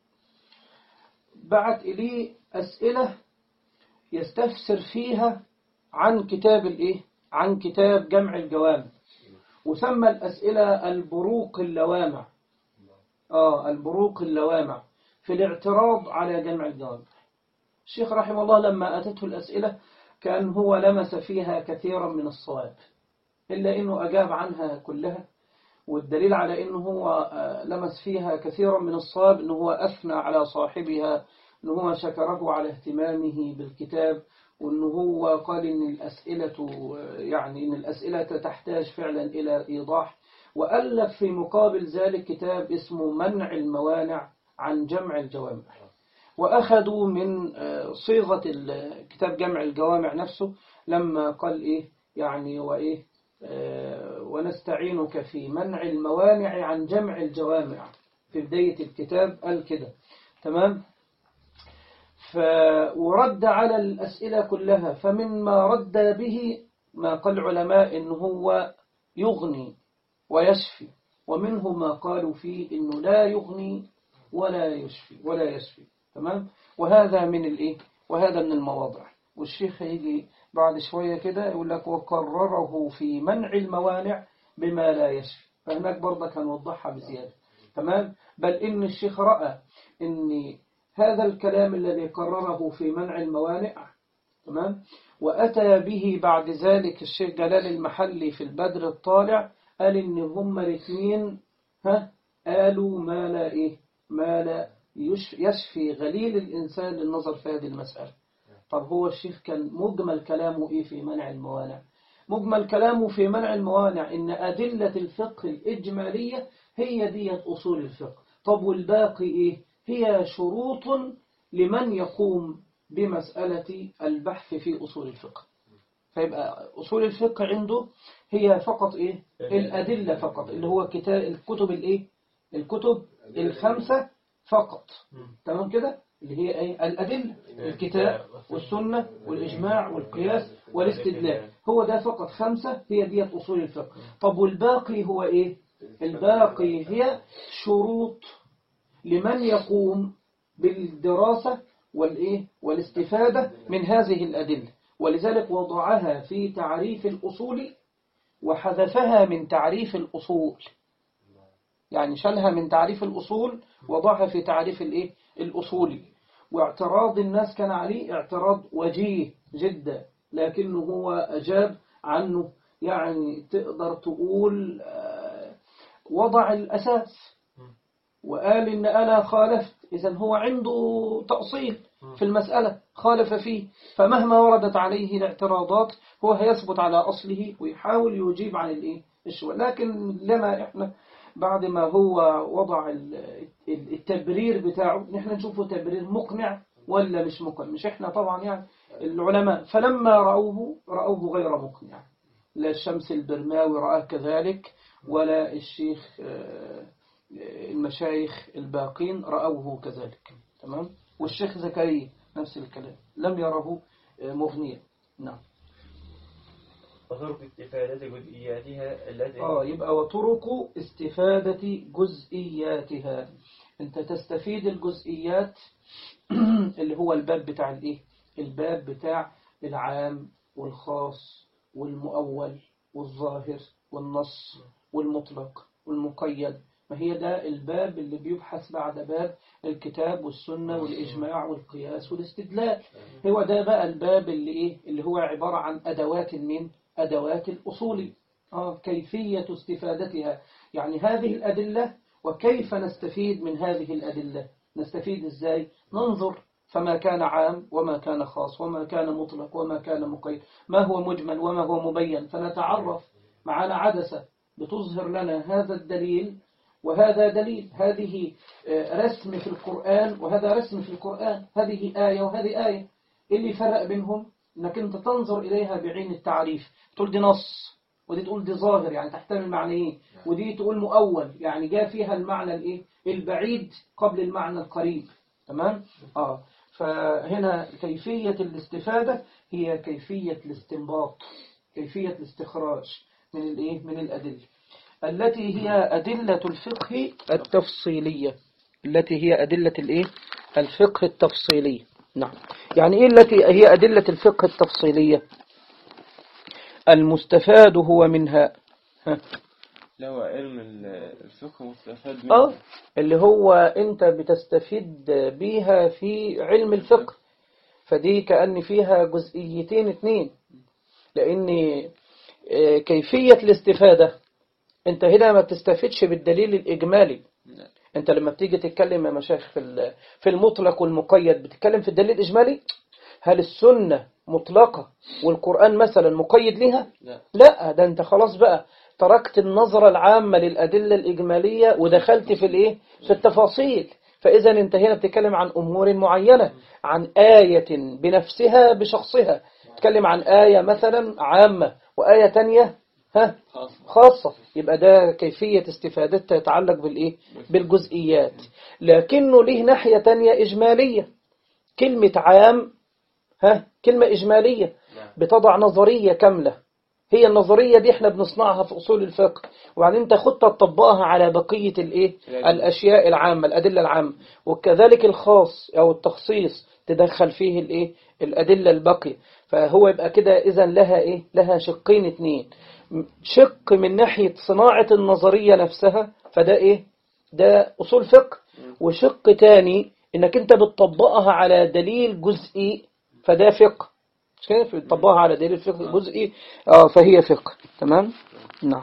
بعت إليه أسئلة يستفسر فيها عن كتاب الإيه؟ عن كتاب جمع الجوامع وسمى الأسئلة البروق اللوامع آه البروق اللوامع في الاعتراض على جمع الجوامع الشيخ رحمه الله لما أتته الأسئلة كان هو لمس فيها كثيرا من الصواب إلا أنه أجاب عنها كلها والدليل على أنه هو آه، لمس فيها كثيرا من الصواب أنه هو أثنى على صاحبها أنه هو شكره على اهتمامه بالكتاب وأنه هو قال أن الأسئلة آه، يعني أن الأسئلة تحتاج فعلا إلى إيضاح وألف في مقابل ذلك كتاب اسمه منع الموانع عن جمع الجوامع وأخذوا من آه، صيغة ال- كتاب جمع الجوامع نفسه لما قال إيه يعني وإيه آه، ونستعينك في منع الموانع عن جمع الجوامع في بداية الكتاب قال كده تمام ف ورد على الأسئلة كلها فمما رد به ما قال العلماء إنه هو يغني ويشفي ومنه ما قالوا فيه إنه لا يغني ولا يشفي ولا يشفي تمام وهذا من الإيه وهذا من المواضع والشيخ هيجي بعد شوية كده يقول لك وقرره في منع الموانع بما لا يشفي فهناك برضه كان وضحها بزيادة تمام بل إن الشيخ رأى إن هذا الكلام الذي قرره في منع الموانع تمام وأتى به بعد ذلك الشيخ جلال المحلي في البدر الطالع قال إن هما الاثنين ها قالوا ما لا إيه ما لا يش- يشفي غليل الإنسان للنظر في هذه المسألة طب هو الشيخ كان مجمل كلامه إيه في منع الموانع مجمل كلامه في منع الموانع إن أدلة الفقه الإجمالية هي ديت أصول الفقه طب والباقي إيه هي شروط لمن يقوم بمسألة البحث في أصول الفقه فيبقى أصول الفقه عنده هي فقط إيه الأدلة فقط اللي هو كتاب الكتب الإيه الكتب الخمسة فقط تمام كده اللي هي ايه الأدلة الكتاب والسنة والإجماع والقياس والاستدلال هو ده فقط خمسة هي ديت أصول الفقه طب والباقي هو إيه الباقي هي شروط لمن يقوم بالدراسة والإيه والاستفادة من هذه الأدلة ولذلك وضعها في تعريف الأصول وحذفها من تعريف الأصول يعني شالها من تعريف الأصول وضعها في تعريف الإيه الأصولي واعتراض الناس كان عليه اعتراض وجيه جدا لكنه هو أجاب عنه يعني تقدر تقول آه، وضع الأساس وقال إن أنا خالفت إذا هو عنده تأصيل في المسألة خالف فيه فمهما وردت عليه الاعتراضات هو هيثبت على أصله ويحاول يجيب عن الإيه الشوى لكن لما إحنا بعد ما هو وضع ال- التبرير بتاعه نحن نشوفه تبرير مقنع ولا مش مقنع مش إحنا طبعا يعني العلماء فلما رأوه رأوه غير مقنع لا الشمس البرماوي رآه كذلك ولا الشيخ آه، المشايخ الباقين رأوه كذلك تمام والشيخ زكريا نفس الكلام لم يره آه، مغنيا نعم وطرق استفادة جزئياتها التي آه يبقى وطرق استفادة جزئياتها أنت تستفيد الجزئيات اللي هو الباب بتاع الإيه الباب بتاع العام والخاص والمؤول والظاهر والنص والمطلق والمقيد ما هي ده الباب اللي بيبحث بعد باب الكتاب والسنة والإجماع والقياس والاستدلال هو ده بقى الباب اللي إيه اللي هو عبارة عن أدوات من أدوات الأصول آه كيفية استفادتها يعني هذه الأدلة وكيف نستفيد من هذه الأدلة نستفيد إزاي ننظر فما كان عام وما كان خاص وما كان مطلق وما كان مقيد ما هو مجمل وما هو مبين فنتعرف معنا عدسة بتظهر لنا هذا الدليل وهذا دليل هذه آه، رسم في القرآن وهذا رسم في القرآن هذه آية وهذه آية إيه اللي فرق بينهم انك انت تنظر اليها بعين التعريف تقول دي نص ودي تقول دي ظاهر يعني تحتمل معنيين ودي تقول مؤول يعني جاء فيها المعنى الايه البعيد قبل المعنى القريب تمام اه فهنا كيفية الاستفادة هي كيفية الاستنباط كيفية الاستخراج من الايه من الأدلة التي هي أدلة الفقه التفصيلية التي هي أدلة الإيه؟ الفقه التفصيلي نعم يعني إيه التي هي أدلة الفقه التفصيلية المستفاد هو منها ها. لو علم ال- الفقه مستفاد اه منه اللي هو انت بتستفيد بيها في علم الفقه فدي كأن فيها جزئيتين اتنين لأن آه، كيفية الاستفادة انت هنا ما بتستفيدش بالدليل الإجمالي لا. انت لما بتيجي تتكلم يا مشايخ في ال- في المطلق والمقيد بتتكلم في الدليل الإجمالي هل السنة مطلقة والقرآن مثلا مقيد لها لا لا ده انت خلاص بقى تركت النظرة العامة للأدلة الإجمالية ودخلت في الإيه في التفاصيل فإذا انت هنا بتتكلم عن أمور معينة عن آية بنفسها بشخصها تتكلم عن آية مثلا عامة وآية تانية ها خاصة خاصة يبقى ده كيفية استفادتها يتعلق بالإيه بالجزئيات لكنه له ناحية تانية إجمالية كلمة عام ها كلمة إجمالية بتضع نظرية كاملة هي النظرية دي احنا بنصنعها في أصول الفقه وبعدين تاخدها تطبقها على بقية الإيه الأشياء العامة الأدلة العامة وكذلك الخاص أو التخصيص تدخل فيه الإيه الأدلة الباقية فهو يبقى كده إذا لها إيه لها شقين اتنين شق من ناحية صناعة النظرية نفسها فده إيه ده أصول فقه وشق تاني إنك أنت بتطبقها على دليل جزئي فده فقه مش كده بتطبقها على دليل فقه جزئي اه فهي فقه تمام نعم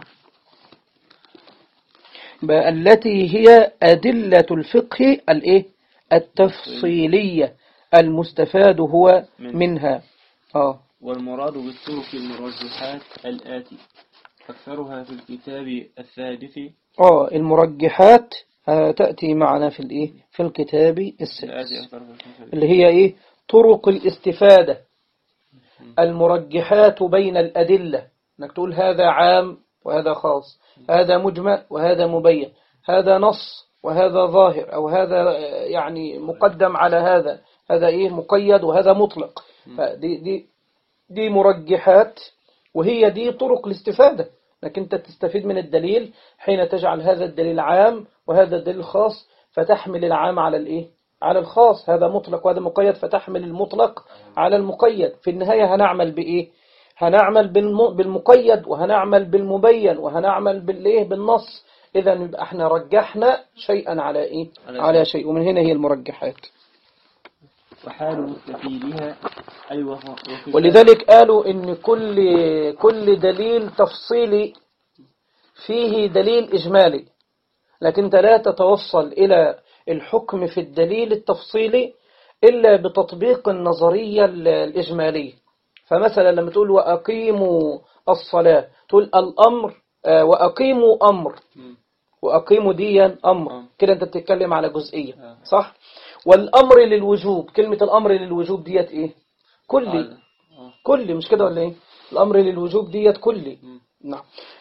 بقى التي هي أدلة الفقه الإيه التفصيلية المستفاد هو من- منها اه والمراد بالطرق المرجحات الآتي أكثرها في الكتاب الثالث اه المرجحات آه، تأتي معنا في الإيه في الكتاب الآتي السادس أكثرها في الكتاب اللي هي إيه طرق الاستفادة المرجحات بين الأدلة انك تقول هذا عام وهذا خاص هذا مجمل وهذا مبين هذا نص وهذا ظاهر أو هذا آه، يعني مقدم على هذا هذا إيه مقيد وهذا مطلق فدي دي دي مرجحات وهي دي طرق الاستفادة انك انت تستفيد من الدليل حين تجعل هذا الدليل عام وهذا الدليل خاص فتحمل العام على الايه على الخاص هذا مطلق وهذا مقيد فتحمل المطلق على المقيد في النهاية هنعمل بإيه هنعمل بالم- بالمقيد وهنعمل بالمبين وهنعمل بالإيه بالنص إذا يبقى احنا رجحنا شيئا على إيه على على شيء ومن هنا هي المرجحات وحال مستفيدها أي وهو وصفات- ولذلك قالوا ان كل كل دليل تفصيلي فيه دليل إجمالي لكن أنت لا تتوصل إلى الحكم في الدليل التفصيلي إلا بتطبيق النظرية ال- الإجمالية فمثلا لما تقول وأقيموا الصلاة تقول الأمر آه، وأقيموا أمر وأقيموا ديا أمر آه. كده أنت بتتكلم على جزئية آه. صح والأمر للوجوب كلمة الأمر للوجوب ديت إيه كلي آه. آه. كلي مش كده ولا ايه الامر للوجوب ديت كلي نعم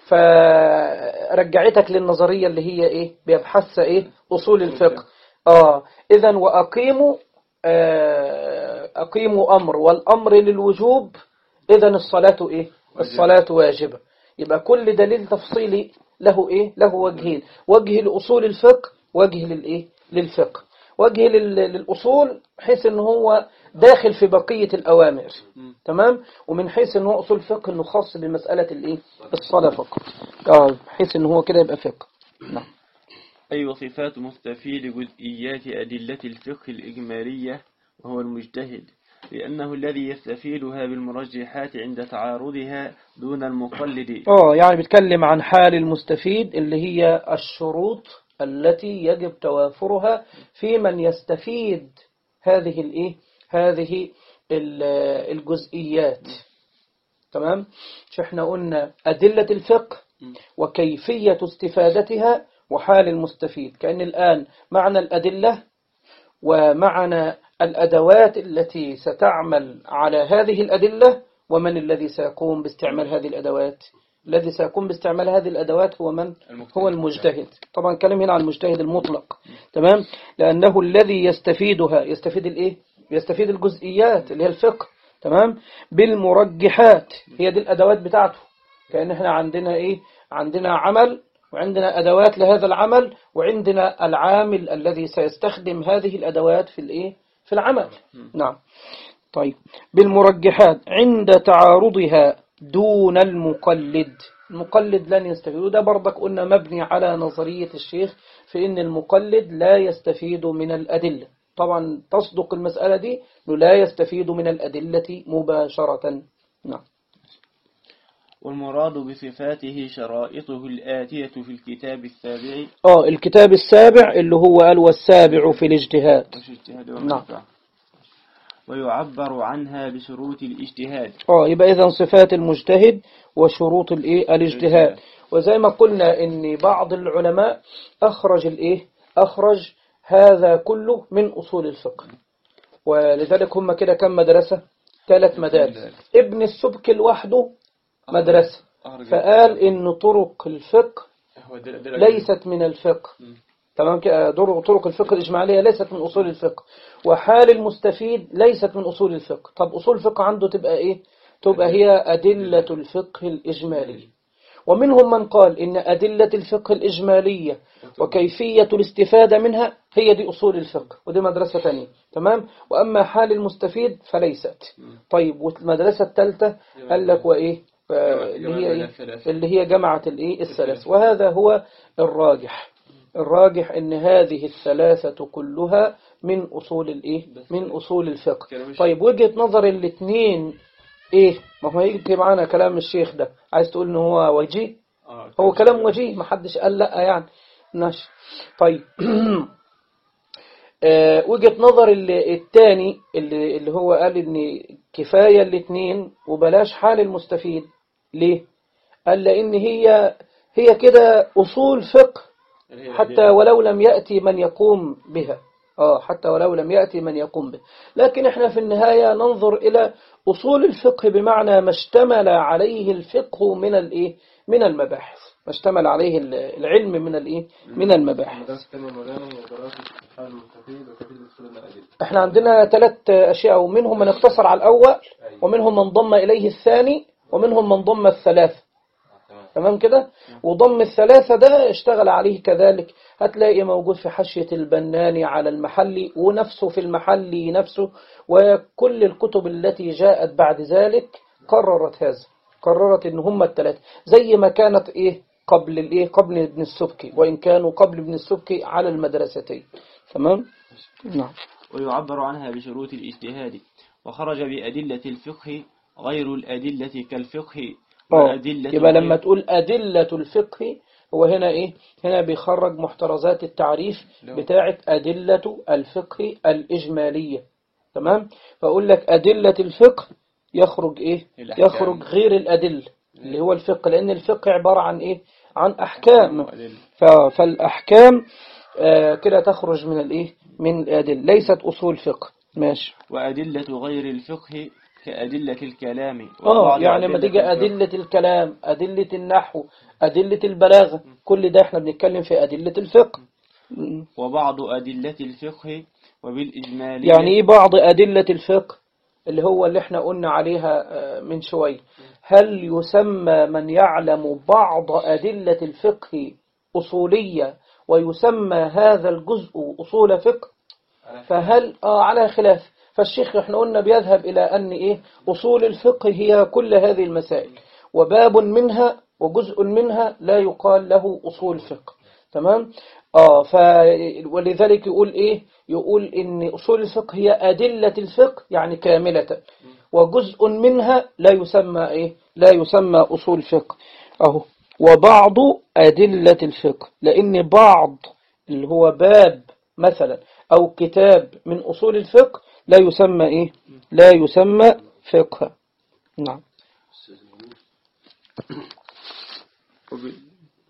فرجعتك للنظريه اللي هي ايه بيبحثها ايه اصول الفقه اه اذا واقيموا آه، اقيموا امر والامر للوجوب اذا الصلاه ايه الصلاه واجبه يبقى كل دليل تفصيلي له ايه له وجهين وجه لاصول الفقه وجه للايه للفقه وجه لل- للاصول حيث ان هو داخل في بقيه الاوامر تمام ومن حيث ان هو اصول فقه انه خاص بمساله الايه الصلاه فقط اه بحيث ان هو كده يبقى فقه نعم أي وصفات مستفيد جزئيات أدلة الفقه الإجمالية وهو المجتهد لأنه الذي يستفيدها بالمرجحات عند تعارضها دون المقلد اه يعني بيتكلم عن حال المستفيد اللي هي الشروط التي يجب توافرها في من يستفيد هذه الايه هذه ال- الجزئيات تمام مش احنا قلنا أدلة الفقه وكيفية استفادتها وحال المستفيد كأن الآن معنى الأدلة ومعنى الأدوات التي ستعمل على هذه الأدلة ومن الذي سيقوم باستعمال هذه الأدوات الذي سيقوم باستعمال هذه الأدوات هو من المجتهد. هو المجتهد طبعا كلام هنا عن المجتهد المطلق تمام لأنه الذي يستفيدها يستفيد الإيه يستفيد الجزئيات اللي هي الفقه تمام بالمرجحات هي دي الأدوات بتاعته كأن احنا عندنا إيه عندنا عمل وعندنا أدوات لهذا العمل وعندنا العامل الذي سيستخدم هذه الأدوات في الإيه في العمل نعم طيب بالمرجحات عند تعارضها دون المقلد المقلد لن يستفيد وده برضك قلنا مبني على نظرية الشيخ في ان المقلد لا يستفيد من الأدلة طبعا تصدق المسألة دي انه لا يستفيد من الأدلة مباشرة نعم والمراد بصفاته شرائطه الآتية في الكتاب السابع اه الكتاب السابع اللي هو قال والسابع في الاجتهاد وفي اجتهاد نعم. والمنفعة ويعبر عنها بشروط الاجتهاد اه يبقى اذا صفات المجتهد وشروط الايه الاجتهاد وزي ما قلنا ان بعض العلماء اخرج الايه اخرج هذا كله من اصول الفقه ولذلك هم كده كم مدرسة ثلاث مدارس ابن السبك لوحده مدرسة فقال ان طرق الفقه هو دل- دل- ليست من الفقه تمام كده در- طرق الفقه الإجمالية ليست من أصول الفقه وحال المستفيد ليست من أصول الفقه طب أصول الفقه عنده تبقى إيه تبقى هي أدلة الفقه الإجمالي ومنهم من قال إن أدلة الفقه الإجمالية وكيفية الاستفادة منها هي دي أصول الفقه ودي مدرسة تانية تمام وأما حال المستفيد فليست طيب والمدرسة الثالثة قال لك وإيه آه، اللي هي إيه؟ اللي هي جمعة الإيه الثلاث وهذا هو الراجح الراجح ان هذه الثلاثة كلها من أصول الإيه من أصول الفقه طيب وجهة نظر الاثنين إيه ما هو يجي معانا كلام الشيخ ده عايز تقول إن هو وجيه آه، هو كلام وجيه ما حدش قال لا يعني ماشي طيب آه، وجهة نظر اللي- التاني اللي, اللي هو قال ان كفاية الاثنين وبلاش حال المستفيد ليه قال لان هي هي كده اصول فقه اللي هي حتى ولو لم يأتي من يقوم بها آه حتى ولو لم يأتي من يقوم به لكن احنا في النهاية ننظر إلى أصول الفقه بمعنى ما اشتمل عليه الفقه من الإيه من المباحث ما اشتمل عليه العلم من الإيه من المباحث المدرسة الثانية مولانا هي دراسة حال المستفيد وكيفية الاستفادة من الأدلة احنا عندنا ثلاث أشياء ومنهم من اقتصر على الأول ومنهم من ضم إليه الثاني ومنهم من ضم الثلاث تمام تمام كده وضم الثلاثة ده اشتغل عليه كذلك هتلاقي موجود في حاشية البناني على المحلي ونفسه في المحلي نفسه وكل الكتب التي جاءت بعد ذلك قررت هذا قررت ان هم الثلاثة زي ما كانت ايه قبل الايه قبل ابن السبكي وان كانوا قبل ابن السبكي على المدرستين تمام نعم ويعبر عنها بشروط الاجتهاد وخرج بأدلة الفقه غير الأدلة كالفقه اه وأدلة يبقى لما غير- تقول أدلة الفقه هو هنا إيه هنا بيخرج محترزات التعريف بتاعة أدلة الفقه الإجمالية تمام فأقول لك أدلة الفقه يخرج إيه الأحكام. يخرج غير الأدلة اللي هو الفقه لأن الفقه عبارة عن إيه عن أحكام وأدلة. ف- فالأحكام آه، كده تخرج من الإيه من الأدلة ليست أصول فقه ماشي وأدلة غير الفقه كأدلة الكلام اه وبعض يعني ما أدلة تيجي الفقه. أدلة الكلام أدلة النحو أدلة البلاغة كل ده احنا بنتكلم في أدلة الفقه م. وبعض أدلة الفقه وبالإجمالية يعني ايه بعض أدلة الفقه اللي هو اللي احنا قلنا عليها آه، من شوية هل يسمى من يعلم بعض أدلة الفقه أصولية ويسمى هذا الجزء أصول فقه فهل آه على خلاف فالشيخ احنا قلنا بيذهب إلى أن إيه أصول الفقه هي كل هذه المسائل وباب منها وجزء منها لا يقال له أصول فقه تمام آه ف ولذلك يقول إيه يقول إن أصول الفقه هي أدلة الفقه يعني كاملة وجزء منها لا يسمى إيه لا يسمى أصول فقه أهو وبعض أدلة الفقه لأن بعض اللي هو باب مثلا أو كتاب من أصول الفقه لا يسمى إيه لا يسمى فقه نعم وب-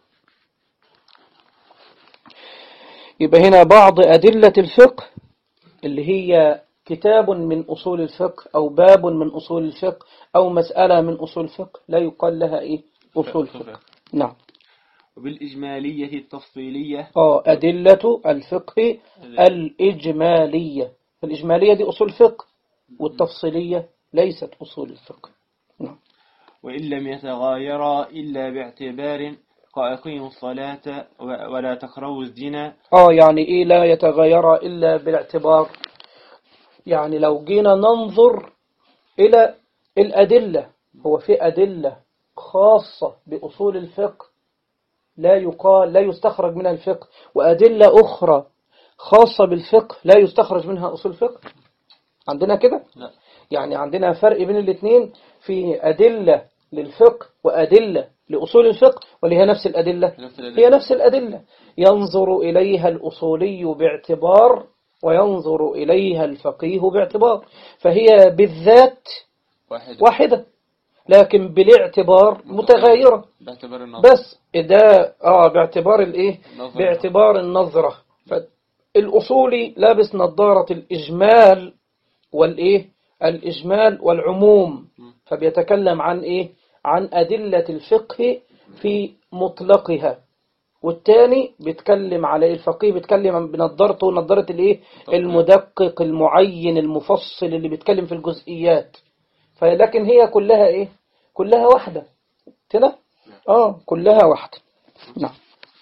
يبقى هنا بعض أدلة الفقه اللي هي كتاب من أصول الفقه أو باب من أصول الفقه أو مسألة من أصول الفقه لا يقال لها إيه أصول فقه نعم وبالإجمالية التفصيلية آه أدلة الفقه الإجمالية الإجمالية دي أصول فقه والتفصيلية ليست أصول الفقه نعم وإن لم يتغايرا إلا باعتبار أقيموا الصلاة و- ولا تقربوا الزنا اه يعني ايه لا يتغير الا بالاعتبار يعني لو جينا ننظر الى الادله هو في ادله خاصه باصول الفقه لا يقال لا يستخرج منها الفقه وادله اخرى خاصه بالفقه لا يستخرج منها اصول الفقه عندنا كده لا. يعني عندنا فرق بين الاثنين في ادله للفقه وادله لاصول الفقه ولا هي نفس الادله نفس هي الأدلة. نفس الأدلة ينظر إليها الأصولي باعتبار وينظر إليها الفقيه باعتبار فهي بالذات واحد واحدة لكن بالاعتبار متغيرة باعتبار النظر بس ده آه باعتبار الإيه النظر. باعتبار النظرة فالأصولي لابس نظارة الإجمال والإيه الإجمال والعموم فبيتكلم عن إيه عن أدلة الفقه في مطلقها والتاني بيتكلم على الفقيه بيتكلم عن بنظارته نظارة الايه المدقق المعين المفصل اللي بيتكلم في الجزئيات فلكن هي كلها ايه كلها واحدة كده اه كلها واحدة نعم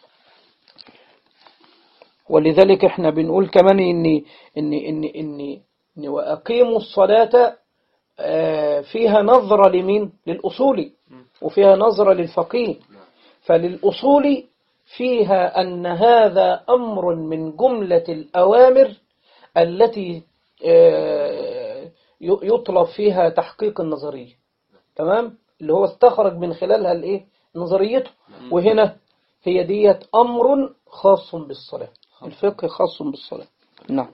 ولذلك احنا بنقول كمان ان ان ان ان, إن واقيموا الصلاة آه، فيها نظرة لمين للأصولي وفيها نظرة للفقيه فللأصول فيها أن هذا أمر من جملة الأوامر التي آه، ي- يطلب فيها تحقيق النظرية تمام اللي هو استخرج من خلالها الايه نظريته وهنا هي ديت أمر خاص بالصلاة الفقه خاص بالصلاة نعم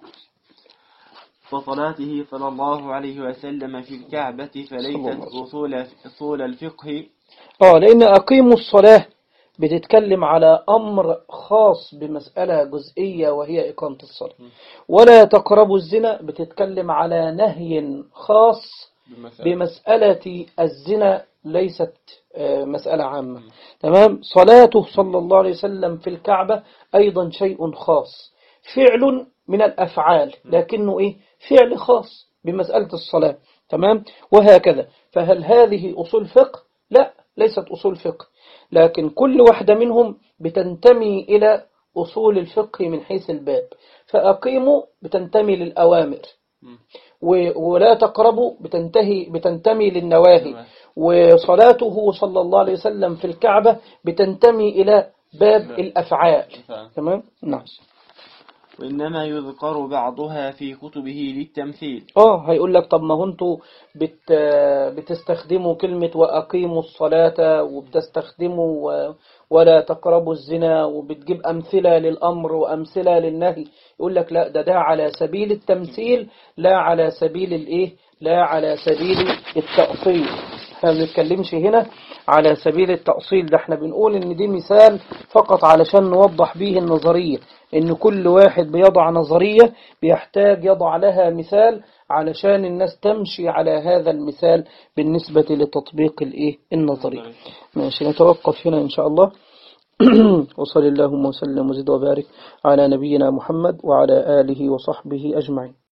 وصلاته صلى الله عليه وسلم في الكعبة صلى الله عليه فليست وسلم. أصول أصول الفقه اه لأن أقيموا الصلاة بتتكلم على أمر خاص بمسألة جزئية وهي إقامة الصلاة ولا تقربوا الزنا بتتكلم على نهي خاص بمسألة الزنا ليست آه، مسألة عامة تمام صلاته صلى الله عليه وسلم في الكعبة أيضا شيء خاص فعل من الأفعال لكنه إيه فعل خاص بمسألة الصلاة تمام وهكذا فهل هذه أصول فقه لا ليست أصول فقه لكن كل واحدة منهم بتنتمي إلى أصول الفقه من حيث الباب فأقيموا بتنتمي للأوامر و- ولا تقربوا بتنتهي بتنتمي للنواهي وصلاته صلى الله عليه وسلم في الكعبة بتنتمي إلى باب الأفعال تمام نعم وإنما يذكر بعضها في كتبه للتمثيل اه هيقول لك طب ما هو انتوا بت بتستخدموا كلمة وأقيموا الصلاة وبتستخدموا و- ولا تقربوا الزنا وبتجيب أمثلة للأمر وأمثلة للنهي يقول لك لا ده ده على سبيل التمثيل لا على سبيل الإيه لا على سبيل التأصيل احنا ما بنتكلمش هنا على سبيل التأصيل ده احنا بنقول ان دي مثال فقط علشان نوضح به النظرية ان كل واحد بيضع نظرية بيحتاج يضع لها مثال علشان الناس تمشي على هذا المثال بالنسبة لتطبيق الايه النظري ماشي نتوقف هنا ان شاء الله وصل اللهم وسلم وزد وبارك على نبينا محمد وعلى آله وصحبه أجمعين